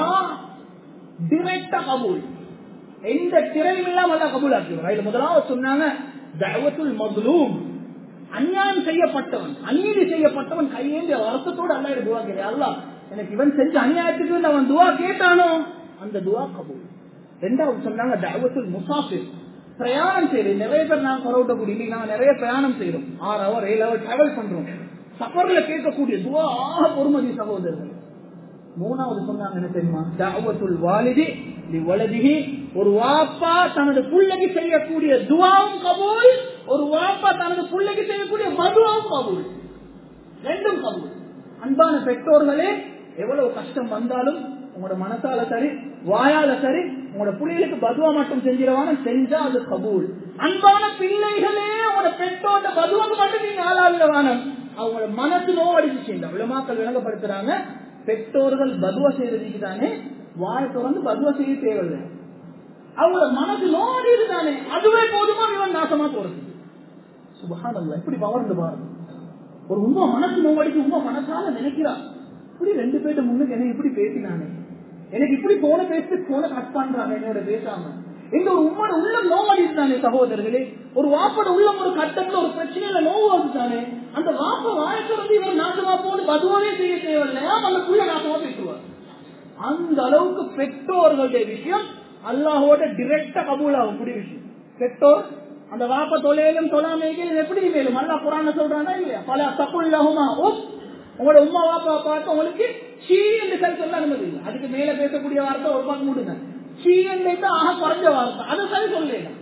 டிரெக்டா கபூல் எந்த திரையும் இல்லாம அல்ல கபூல் ஆக்கிடுவார் அதுல முதலாவது சொன்னாங்க தவத்துல் மதுலூம் அநியாயம் செய்யப்பட்டவன் அநீதி செய்யப்பட்டவன் கையேந்திய வருத்தத்தோடு அல்ல துவா கேட்க அல்ல எனக்கு இவன் செஞ்ச அநியாயத்துக்கு அவன் துவா கேட்டானோ அந்த துவா கபூல் ரெண்டாவது சொன்னாங்க தவத்துல் முசாஃபிர் பிரயாணம் செய்யறது நிறைய பேர் நான் குறவிட்டக்கூடிய இன்னைக்கு நாங்க நிறைய பிரயாணம் செய்யறோம் ஆறு ஹவர் ஏழு ஹவர் டிராவல் பண்றோம் சஃபர்ல கேட்கக்கூடிய துவா ஆக பொறுமதி சகோதரர்கள் மூணாவது சொன்னாங்க என்ன தெரியுமா தாவத்துல் வாலிதி வலதிகி ஒரு வாப்பா தனது புள்ளைக்கு செய்யக்கூடிய துவாவும் கபூல் ஒரு வாப்பா தனது புள்ளைக்கு செய்யக்கூடிய மதுவாவும் கபூல் ரெண்டும் கபூல் அன்பான பெற்றோர்களே எவ்வளவு கஷ்டம் வந்தாலும் உங்களோட மனசால சரி வாயால சரி உங்களோட பிள்ளைகளுக்கு பதுவா மட்டும் செஞ்சிடவான செஞ்சா அது கபூல் அன்பான பிள்ளைகளே உங்களோட பெற்றோட பதுவாக்கு மட்டும் நீங்க ஆளாவிடவானம் அவங்களோட மனசு நோவடிச்சு செய்யுங்க விளமாக்கள் விளங்கப்படுத்துறாங்க பெற்றோர்கள் பதுவா செய்யறதுக்கு தானே வாய திறந்து பதுவா செய்ய தேவையில்லை அவங்களோட மனசு நோடிது தானே அதுவே போதுமா இவன் நாசமா போறது சுபகானல்ல எப்படி பவர்ந்து பாருங்க ஒரு உண்மை மனசு நோவடிக்கு உண்மை மனசால நினைக்கிறா இப்படி ரெண்டு பேர்ட்ட முன்னுக்கு என்ன இப்படி பேசினானே எனக்கு இப்படி போன பேசி போன கட் பண்றாங்க என்னோட பேசாம இந்த ஒரு உம்மோட உள்ளம் நோவடிது தானே சகோதரர்களே ஒரு வாப்போட உள்ளம் ஒரு கட்டத்துல ஒரு பிரச்சனையில நோவாது தானே அந்த வாப்ப வாயத்திலிருந்து இவர் நாசமா போன்னு பதுவாவே செய்ய தேவையில்லையா அந்த புள்ள நாசமா பேசுவார் அந்த அளவுக்கு பெற்றோர்களுடைய விஷயம் அல்லாஹோட டிரெக்டா கபூல் ஆகக்கூடிய விஷயம் பெற்றோர் அந்த வாப்ப தொலையிலும் தொழாமைகளும் எப்படி மேலும் அல்லா புராண சொல்றானா இல்லையா பல தப்பு இல்லாமமா உங்களோட உமா வாப்பா பார்த்து உங்களுக்கு சீ என்று கல் சொல்ல அனுமதி இல்லை அதுக்கு மேல பேசக்கூடிய வார்த்தை ஒரு பக்கம் முடிங்க சீ என்று தான் ஆக குறைஞ்ச வார்த்தை அது சரி சொல்லலாம்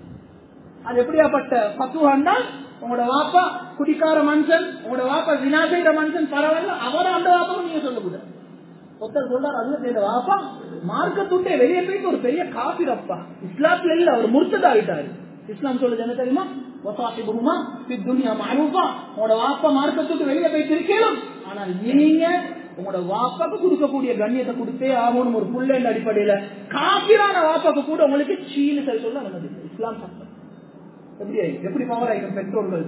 அது எப்படியாப்பட்ட பக்குவாண்டா உங்களோட வாப்பா குடிக்கார மனுஷன் உங்களோட வாப்பா வினா செய்யற மனுஷன் பரவாயில்ல அவரை அந்த வாப்பாவும் நீங்க சொல்லக்கூடாது ஒருத்தர் சொல்றாரு அல்ல செய்த வாப்பா மார்க்கத்துட்டே வெளியே போயிட்டு ஒரு பெரிய காபிர் அப்பா இஸ்லாத்துல இல்ல அவர் முர்த்ததா ஆயிட்டாரு இஸ்லாம் சொல்லுது என்ன தெரியுமா வசாஹிபுஹுமா ஃபித் துன்யா மஅரூஃபா உங்களோட வாப்பா மார்க்கத்துக்கு வெளியே போயிட்டு இருக்கேனும் ஆனால் நீங்க உங்களோட வாப்பாக்கு கொடுக்கக்கூடிய கண்ணியத்தை கொடுத்தே ஆகணும் ஒரு புள்ளேண்ட அடிப்படையில காபிரான வாப்பாக்கு கூட உங்களுக்கு சீனு சரி சொல்ல அனுமதி இல்லை. இஸ்லாம் சட்டம் எப்படி ஆயிடும்? எப்படி பவர் ஆயிடும் பெற்றோர்கள்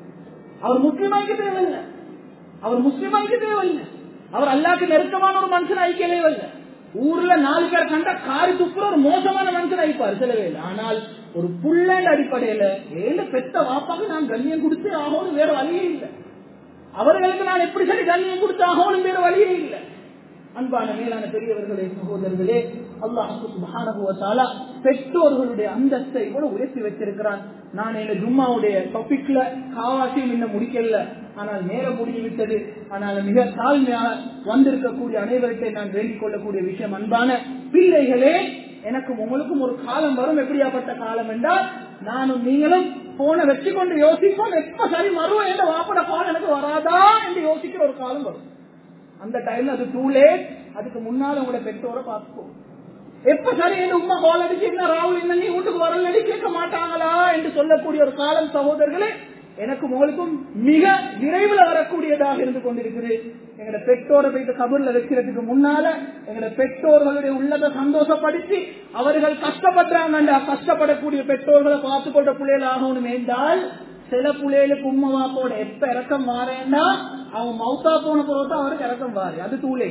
அவர் முஸ்லிமாய்க்க தேவையில்லை அவர் முஸ்லிமாய்க்க தேவையில்லை அவர் அல்லாக்கு நெருக்கமான ஒரு மனுஷன் ஐக்கியவே இல்லை ஊர்ல நாலு பேர் கண்டா காரி துப்புற ஒரு மோசமான மனுஷன் ஆயிப்பார் சில வேலை ஆனால் ஒரு புள்ளேண்ட அடிப்படையில ஏழு பெத்த வாப்பாக்கு நான் கண்ணியம் கொடுத்து ஆகணும் வேற வழியே இல்லை அவர்களுக்கு நான் எப்படி சரி கண்ணியம் கொடுத்து ஆகணும் வேற வழியே இல்லை அன்பான மேலான பெரியவர்களே சகோதரர்களே அல்லாஹு சுப்ஹானஹு வ தஆலா பெற்றோர்களுடைய அந்தஸ்தை கூட உயர்த்தி வச்சிருக்கிறான் நான் இந்த ஜும்மாவுடைய டாபிக்ல காவாசி இன்னும் முடிக்கல ஆனால் நேரம் முடிந்து விட்டது ஆனால் மிக தாழ்மையாக வந்திருக்கக்கூடிய அனைவர்கிட்ட நான் வேண்டிக் கொள்ளக்கூடிய விஷயம் அன்பான பிள்ளைகளே எனக்கும் உங்களுக்கும் ஒரு காலம் வரும் எப்படியாப்பட்ட காலம் என்றால் நானும் நீங்களும் போனை வச்சு கொண்டு யோசிப்போம் எப்ப சரி வருவோம் என்ற வாப்பட காலம் எனக்கு வராதா என்று யோசிக்கிற ஒரு காலம் வரும் அந்த டைம்ல அது டூ லேட் அதுக்கு முன்னால உங்களோட பெற்றோரை பார்த்துக்கோ எப்ப சரி என்று உமா கால் அடிச்சு என்ன ராகுல் என்ன நீ வீட்டுக்கு வரலடி கேட்க மாட்டாங்களா என்று சொல்லக்கூடிய ஒரு காலம் சகோதரர்களே எனக்கும் உங்களுக்கும் மிக விரைவில் வரக்கூடியதாக இருந்து கொண்டிருக்குது எங்களோட பெற்றோரை போயிட்டு கபூர்ல வைக்கிறதுக்கு முன்னால எங்களோட பெற்றோர்களுடைய உள்ளதை சந்தோஷப்படுத்தி அவர்கள் கஷ்டப்படுறாங்க கஷ்டப்படக்கூடிய பெற்றோர்களை பார்த்து கொண்ட பிள்ளைகள் ஆகணும் என்றால் சில புள்ளைகளுக்கு உண்மை வாப்போட எப்ப இறக்கம் மாறேன்னா அவன் மவுத்தா போன பிறகு அவருக்கு இறக்கம் மாறு அது தூளை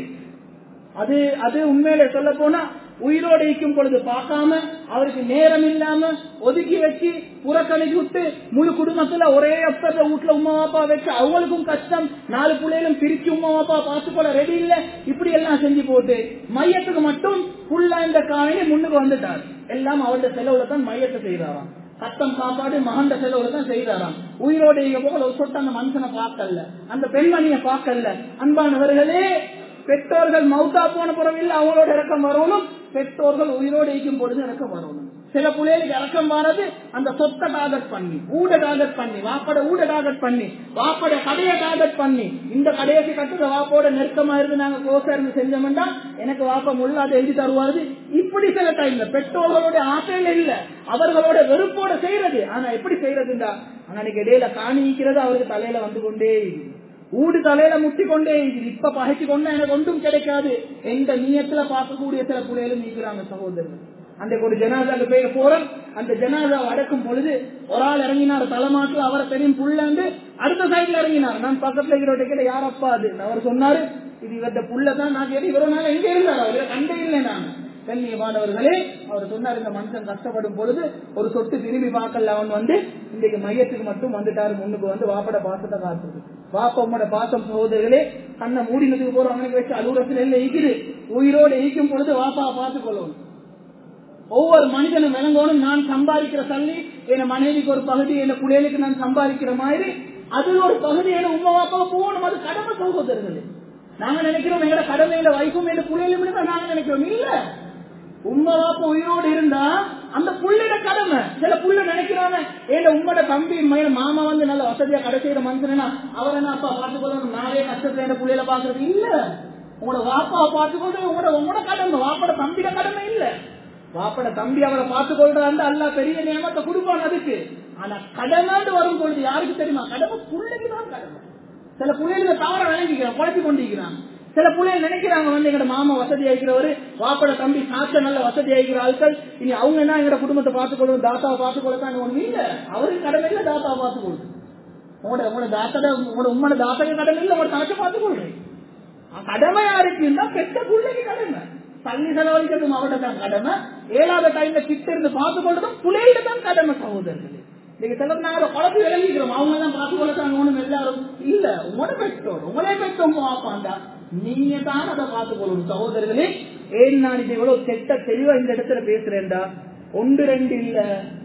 அது அது உண்மையில சொல்ல போனா உயிரோடு இருக்கும் பொழுது பார்க்காம அவருக்கு நேரம் இல்லாம ஒதுக்கி வச்சு புறக்கணிச்சு விட்டு முழு குடும்பத்துல ஒரே அப்பத வீட்டுல உமா அப்பா வச்சு அவங்களுக்கும் கஷ்டம் நாலு பிள்ளைகளும் பிரிச்சு உமா அப்பா பார்த்து போல ரெடி இல்ல இப்படி எல்லாம் செஞ்சு போட்டு மையத்துக்கு மட்டும் புல்லா இந்த காலையில முன்னுக்கு வந்துட்டார் எல்லாம் அவருடைய செலவுல தான் மையத்தை செய்யறாராம் சத்தம் சாப்பாடு மகண்ட செலவுல தான் செய்தாராம் உயிரோடு போல ஒரு சொட்டு அந்த மனுஷனை பார்க்கல அந்த பெண்மணியை பார்க்கல அன்பானவர்களே பெற்றோர்கள் மவுத்தா போன பிறகு அவங்களோட இறக்கம் வரணும் பெற்றோர்கள் உயிரோடு இருக்கும் பொழுது இறக்கம் வரணும் சில புள்ளைகளுக்கு இறக்கம் வாரது அந்த சொத்தை டார்கெட் பண்ணி ஊட டார்கெட் பண்ணி வாப்பட ஊட டார்கெட் பண்ணி வாப்பட கடையை டார்கெட் பண்ணி இந்த கடையைக்கு கட்டுற வாப்போட நெருக்கமா இருந்து நாங்க க்ளோஸா இருந்து செஞ்சோம்னா எனக்கு வாப்பா முள்ளாத எழுதி தருவாரு இப்படி சில டைம்ல பெற்றோர்களோட ஆசையில இல்ல அவர்களோட வெறுப்போட செய்யறது ஆனா எப்படி செய்யறதுண்டா அன்னைக்கு இடையில காணிக்கிறது அவருக்கு தலையில வந்து கொண்டே இருக்குது. ஊடு தலையில முட்டி கொண்டே இருக்குது. இப்ப பகைச்சு கொண்டா எனக்கு ஒன்றும் கிடைக்காது எந்த நீயத்துல பார்க்கக்கூடிய சில புள்ளைகளும் நீக்கிறாங்க சகோதரர்கள் அன்றைக்கு ஒரு ஜனாதாக்கு போய் போறோம் அந்த ஜனாதா அடக்கும் பொழுது ஒரு ஆள் இறங்கினார் தலைமாட்டில் அவரை தெரியும் புள்ளந்து அடுத்த சைட்ல இறங்கினார் நான் பக்கத்துல இருக்கிறவட்ட கேட்ட யார் அப்பா அது அவர் சொன்னாரு இது இவர்த புள்ள தான் நான் கேட்டு இவரோ நாள் எங்க இருந்தார் அவர் கண்டே இல்லை நான் கண்ணியமானவர்களே அவர் சொன்னார் இந்த மனுஷன் கஷ்டப்படும் பொழுது ஒரு சொட்டு திரும்பி பார்க்கல அவன் வந்து இன்றைக்கு மையத்துக்கு மட்டும் வந்துட்டாரு முன்னுக்கு வந்து வாப்பட பாசத்தை காத்துது வாப்பம்மோட பாசம் சகோதரர்களே கண்ணை மூடினதுக்கு போற அவனுக்கு வச்சு அலுவலகத்துல எல்லாம் ஈக்குது உயிரோடு ஈக்கும் பொழுது வாப்பா பார்த்துக் கொள்ளணும் ஒவ்வொரு மனிதனும் விளங்கணும் நான் சம்பாதிக்கிற சல்லி என் மனைவிக்கு ஒரு பகுதி என் பிள்ளைகளுக்கு நான் சம்பாதிக்கிற மாதிரி அதுல ஒரு பகுதி என் உமா வாப்பா போகணும் அது கடமை சகோதரர்களே நாங்க நினைக்கிறோம் எங்கட கடமையில வைக்கும் என் பிள்ளைகளும் தான் நாங்க நினைக்கிறோம் இல்ல உண்மை வாப்பா உயிரோடு இருந்தா அந்த புள்ளைட கடமை சில புள்ள நினைக்கிறாங்க ஏன் உங்களோட தம்பி மய- மாமா வந்து நல்ல வசதியா கடை செய்யற மனுஷனா அவர் என்ன அப்பா பார்த்துக்கொள்ளணும் நானே கஷ்டத்துல என் புள்ளையில பாக்குறது இல்ல உங்களோட வாப்பாவை பார்த்துக்கொண்டு உங்களோட உங்களோட கடமை வாப்பட தம்பிட கடமை இல்ல வாப்பட தம்பி அவரை பார்த்து கொள்றாரு அல்ல பெரிய நியமத்தை கொடுப்பான் அதுக்கு ஆனா கடமைன்னு வரும் பொழுது யாருக்கு தெரியுமா கடமை புள்ளைக்கு தான் கடமை சில பிள்ளைங்க தவற விளங்கிக்கிறான் குழப்பி கொண்டிருக்கிறான் சில பிள்ளைங்க நினைக்கிறாங்க வந்து எங்கட மாமா வசதி ஆகிக்கிறவரு வாப்பட தம்பி சாத்த நல்ல வசதி ஆகிக்கிற ஆட்கள் இனி அவங்க என்ன எங்கட குடும்பத்தை பார்த்துக்கொள்ளும் தாத்தாவை பார்த்துக்கொள்ளத்தான் ஒண்ணு இல்ல அவருக்கு கடமை இல்ல தாத்தாவை பார்த்துக்கொள்ளும் உங்களோட உங்களோட தாத்தட உங்களோட உங்களோட தாத்தக கடமை இல்ல உங்களோட தனக்கு பார்த்துக்கொள்றேன் கடமை யாருக்கு இருந்தா பெற்ற பிள்ளைக்கு கடமை தள்ளி செலவழிக்கிறதும் அவட தான் கடமை ஏழாவது டைம்ல கிட்ட இருந்து பார்த்து கொள்றதும் புள்ளையில தான் கடமை சகோதரர்களே நீங்க சில நாங்க குழப்பி விளங்கிக்கிறோம் அவங்க தான் பார்த்து கொள்ளத்தாங்க ஒண்ணும் எல்லாரும் இல்ல உங்களோட பெற்றோர் உங்களே பெற்றோம் வாப்பாண்டா நீங்க தான் அதை பார்த்து கொள்ளணும் சகோதரர்களே ஏன் நான் இது எவ்வளவு செட்ட தெளிவா இந்த இடத்துல பேசுறேன்டா ஒன்று ரெண்டு இல்ல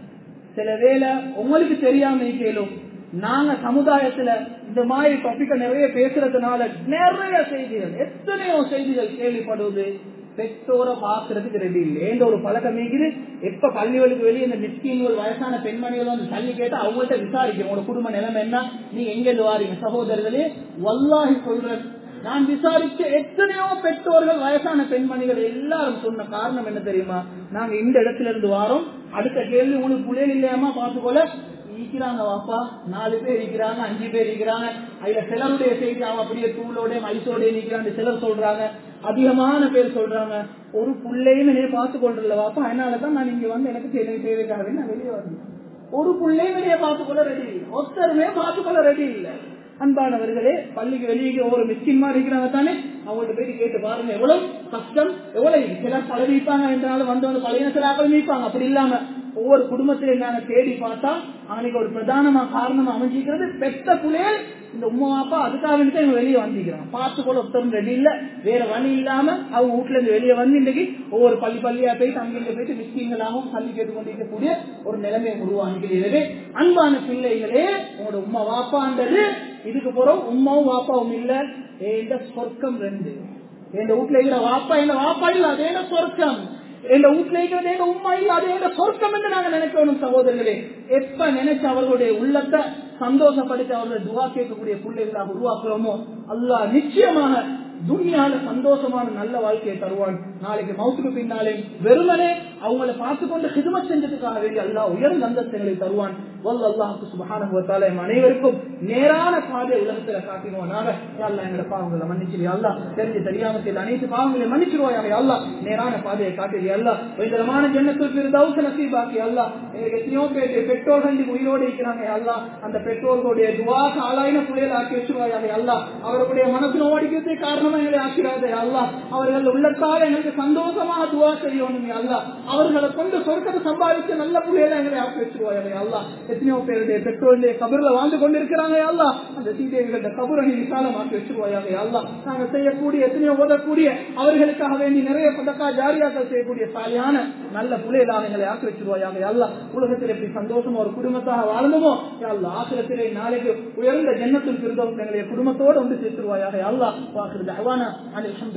சில வேளை உங்களுக்கு தெரியாம கேளும் நாங்க சமுதாயத்துல இந்த மாதிரி டாபிக்க நிறைய பேசுறதுனால நிறைய செய்திகள் எத்தனையோ செய்திகள் கேள்விப்படுவது பெற்றோரை பாக்குறதுக்கு ரெடி இல்லை ஏந்த ஒரு பழக்கம் இருக்குது எப்ப பள்ளிகளுக்கு வெளியே இந்த மிஸ்கீன்கள் வயசான பெண்மணிகள் வந்து தள்ளி கேட்டா அவங்கள்ட்ட விசாரிக்கும் உங்களோட குடும்ப நிலைமை என்ன நீங்க எங்க இருந்து வாரீங்க சகோதரர்களே வல்லாஹி சொல்றேன் நான் விசாரிச்ச எத்தனையோ பெற்றோர்கள் வயசான பெண்மணிகள் எல்லாரும் சொன்ன காரணம் என்ன தெரியுமா நாங்க இந்த இடத்துல இருந்து வாரோம் அடுத்த கேள்வி உங்களுக்கு புள்ளைகள் இல்லையாமா பார்த்துக்கொள்ள இருக்கிறாங்க வாப்பா நாலு பேர் இருக்கிறாங்க அஞ்சு பேர் இருக்கிறாங்க அதுல சிலருடைய செய்தி அவன் அப்படியே தூளோட ஐசோட நிக்கிறாங்க சிலர் சொல்றாங்க அதிகமான பேர் சொல்றாங்க ஒரு புள்ளையும் என்னைய பார்த்து கொள்றல வாப்பா அதனாலதான் நான் இங்க வந்து எனக்கு தேவை தேவைக்காக நான் வெளியே வரேன் ஒரு புள்ளையும் என்னைய பார்த்து கொள்ள ரெடி இல்லை ஒருத்தருமே பார்த்து கொள்ள ரெடி இல்லை அன்பானவர்களே பள்ளிக்கு வெளியே ஒவ்வொரு மிஸ்கின் மாதிரி இருக்கிறாங்க தானே அவங்கள்ட்ட போயிட்டு கேட்டு பாருங்க எவ்வளவு கஷ்டம் எவ்வளவு சிலர் பல மீப்பாங்க என்றாலும் வந்து வந்து பழைய சில ஆக்கள் மீப்பாங்க அப்படி இல்லாம ஒவ்வொரு குடும்பத்தில என்னன்னு தேடி பார்த்தா அவனுக்கு ஒரு பிரதானமா காரணமா அமைஞ்சிக்கிறது பெத்த புலையல் இந்த உமா அப்பா அதுக்காக வேண்டி தான் இவங்க வெளியே வந்திக்கிறான் பார்த்து கூட ஒருத்தரும் ரெடி இல்ல வேற வழி இல்லாம அவங்க வீட்டுல இருந்து வெளியே வந்து இன்னைக்கு ஒவ்வொரு பள்ளி பள்ளியா போயிட்டு அங்கிருந்து போயிட்டு மிஸ்கிங்களாகவும் பள்ளி கேட்டுக்கொண்டிருக்கக்கூடிய ஒரு நிலைமை உருவாகிறது அன்பான பிள்ளைகளே உங்களோட உமா வாப்பான்றது இதுக்கு போறோம் உமாவும் வாப்பாவும் இல்ல இந்த சொர்க்கம் ரெண்டு எங்க வீட்டுல இருக்கிற வாப்பா என்ன வாப்பா இல்ல அதே சொர்க்கம் எங்க வீட்டுல இருக்கிறது எங்க உண்மை இல்ல அது எங்க சொர்க்கம் என்று நாங்க நினைக்கணும் சகோதரர்களே எப்ப நினைச்சு அவர்களுடைய உள்ளத்தை சந்தோஷப்படுத்தி அவர்கள் துவா கேட்கக்கூடிய பிள்ளைகளாக உருவாக்குறோமோ அல்லாஹ் நிச்சயமாக துன்யால சந்தோஷமான நல்ல வாழ்க்கையை தருவான் நாளைக்கு மவுத்துக்கு பின்னாலே வெறுமனே அவங்களை பார்த்து கொண்டு ஹிதமத் செஞ்சதுக்காக வேண்டி அல்லாஹ் உயர்ந்த அந்தஸ்துகளை தருவான் வல்ல அல்லாஹுக்கு சுபஹானுவத்தால அனைவருக்கும் நேரான பாதை உலகத்துல காட்டிடுவானாக அல்லா எங்களோட பாவங்களை மன்னிச்சிரு அல்லா தெரிஞ்சு தெரியாம செய்த அனைத்து பாவங்களை மன்னிச்சிருவாயாக அல்லா நேரான பாதையை காட்டுது அல்லா உயரமான ஜன்னத்திற்கு தௌச நசீபாக்கி அல்லா எங்களுக்கு எத்தனையோ பேர் பெற்றோர்கள் இன்னைக்கு உயிரோடு இருக்கிறாங்க அல்லா அந்த பெற்றோர்களுடைய துவாக ஆளாயின புள்ளைகள் ஆக்கி வச்சிருவாயாக அல்லா அவர்களுடைய மனசு ஓடிக்கிறதுக்கு காரணமா எங்களை ஆக்கிறாதே அல்லா அவர்கள் உள்ளத்தால் எங்களுக்கு சந்தோஷமாக துவா செய்யணும் அல்லா அவர்களை கொண்டு சொர்க்கத்தை சம்பாதிச்சு நல்ல புள்ளைகளை எங்களை ஆக்கி வச்சிருவாயாக அல்லா எத்தனையோ பேருடைய பெற்றோருடைய கபர்ல வாழ்ந்து கொண்டிருக்கிறாங்க அல்லா அந்த சீதேவிகள கபுரணி விசாலமாக்கி வச்சிருவாயாக அல்லா நாங்க செய்யக்கூடிய எத்தனையோ உதவக்கூடிய அவர்களுக்காக வேண்டி நிறைய பதக்கா ஜாரியாக்கள் செய்யக்கூடிய சாலியான நல்ல புள்ளைகளாக எங்களை ஆக்கி வச்சிருவாயாக அல்லா உலகத்தில் எப்படி சந்தோஷமா ஒரு குடும்பத்தாக வாழ்ந்தோமோ அல்லா ஆசிரத்திலே நாளைக்கு உயர்ந்த ஜன்னத்தில் திருந்தோம் எங்களுடைய குடும்பத்தோடு வந்து சேர்த்துருவாயாக அல்லா வாக்குறது அவானா அலி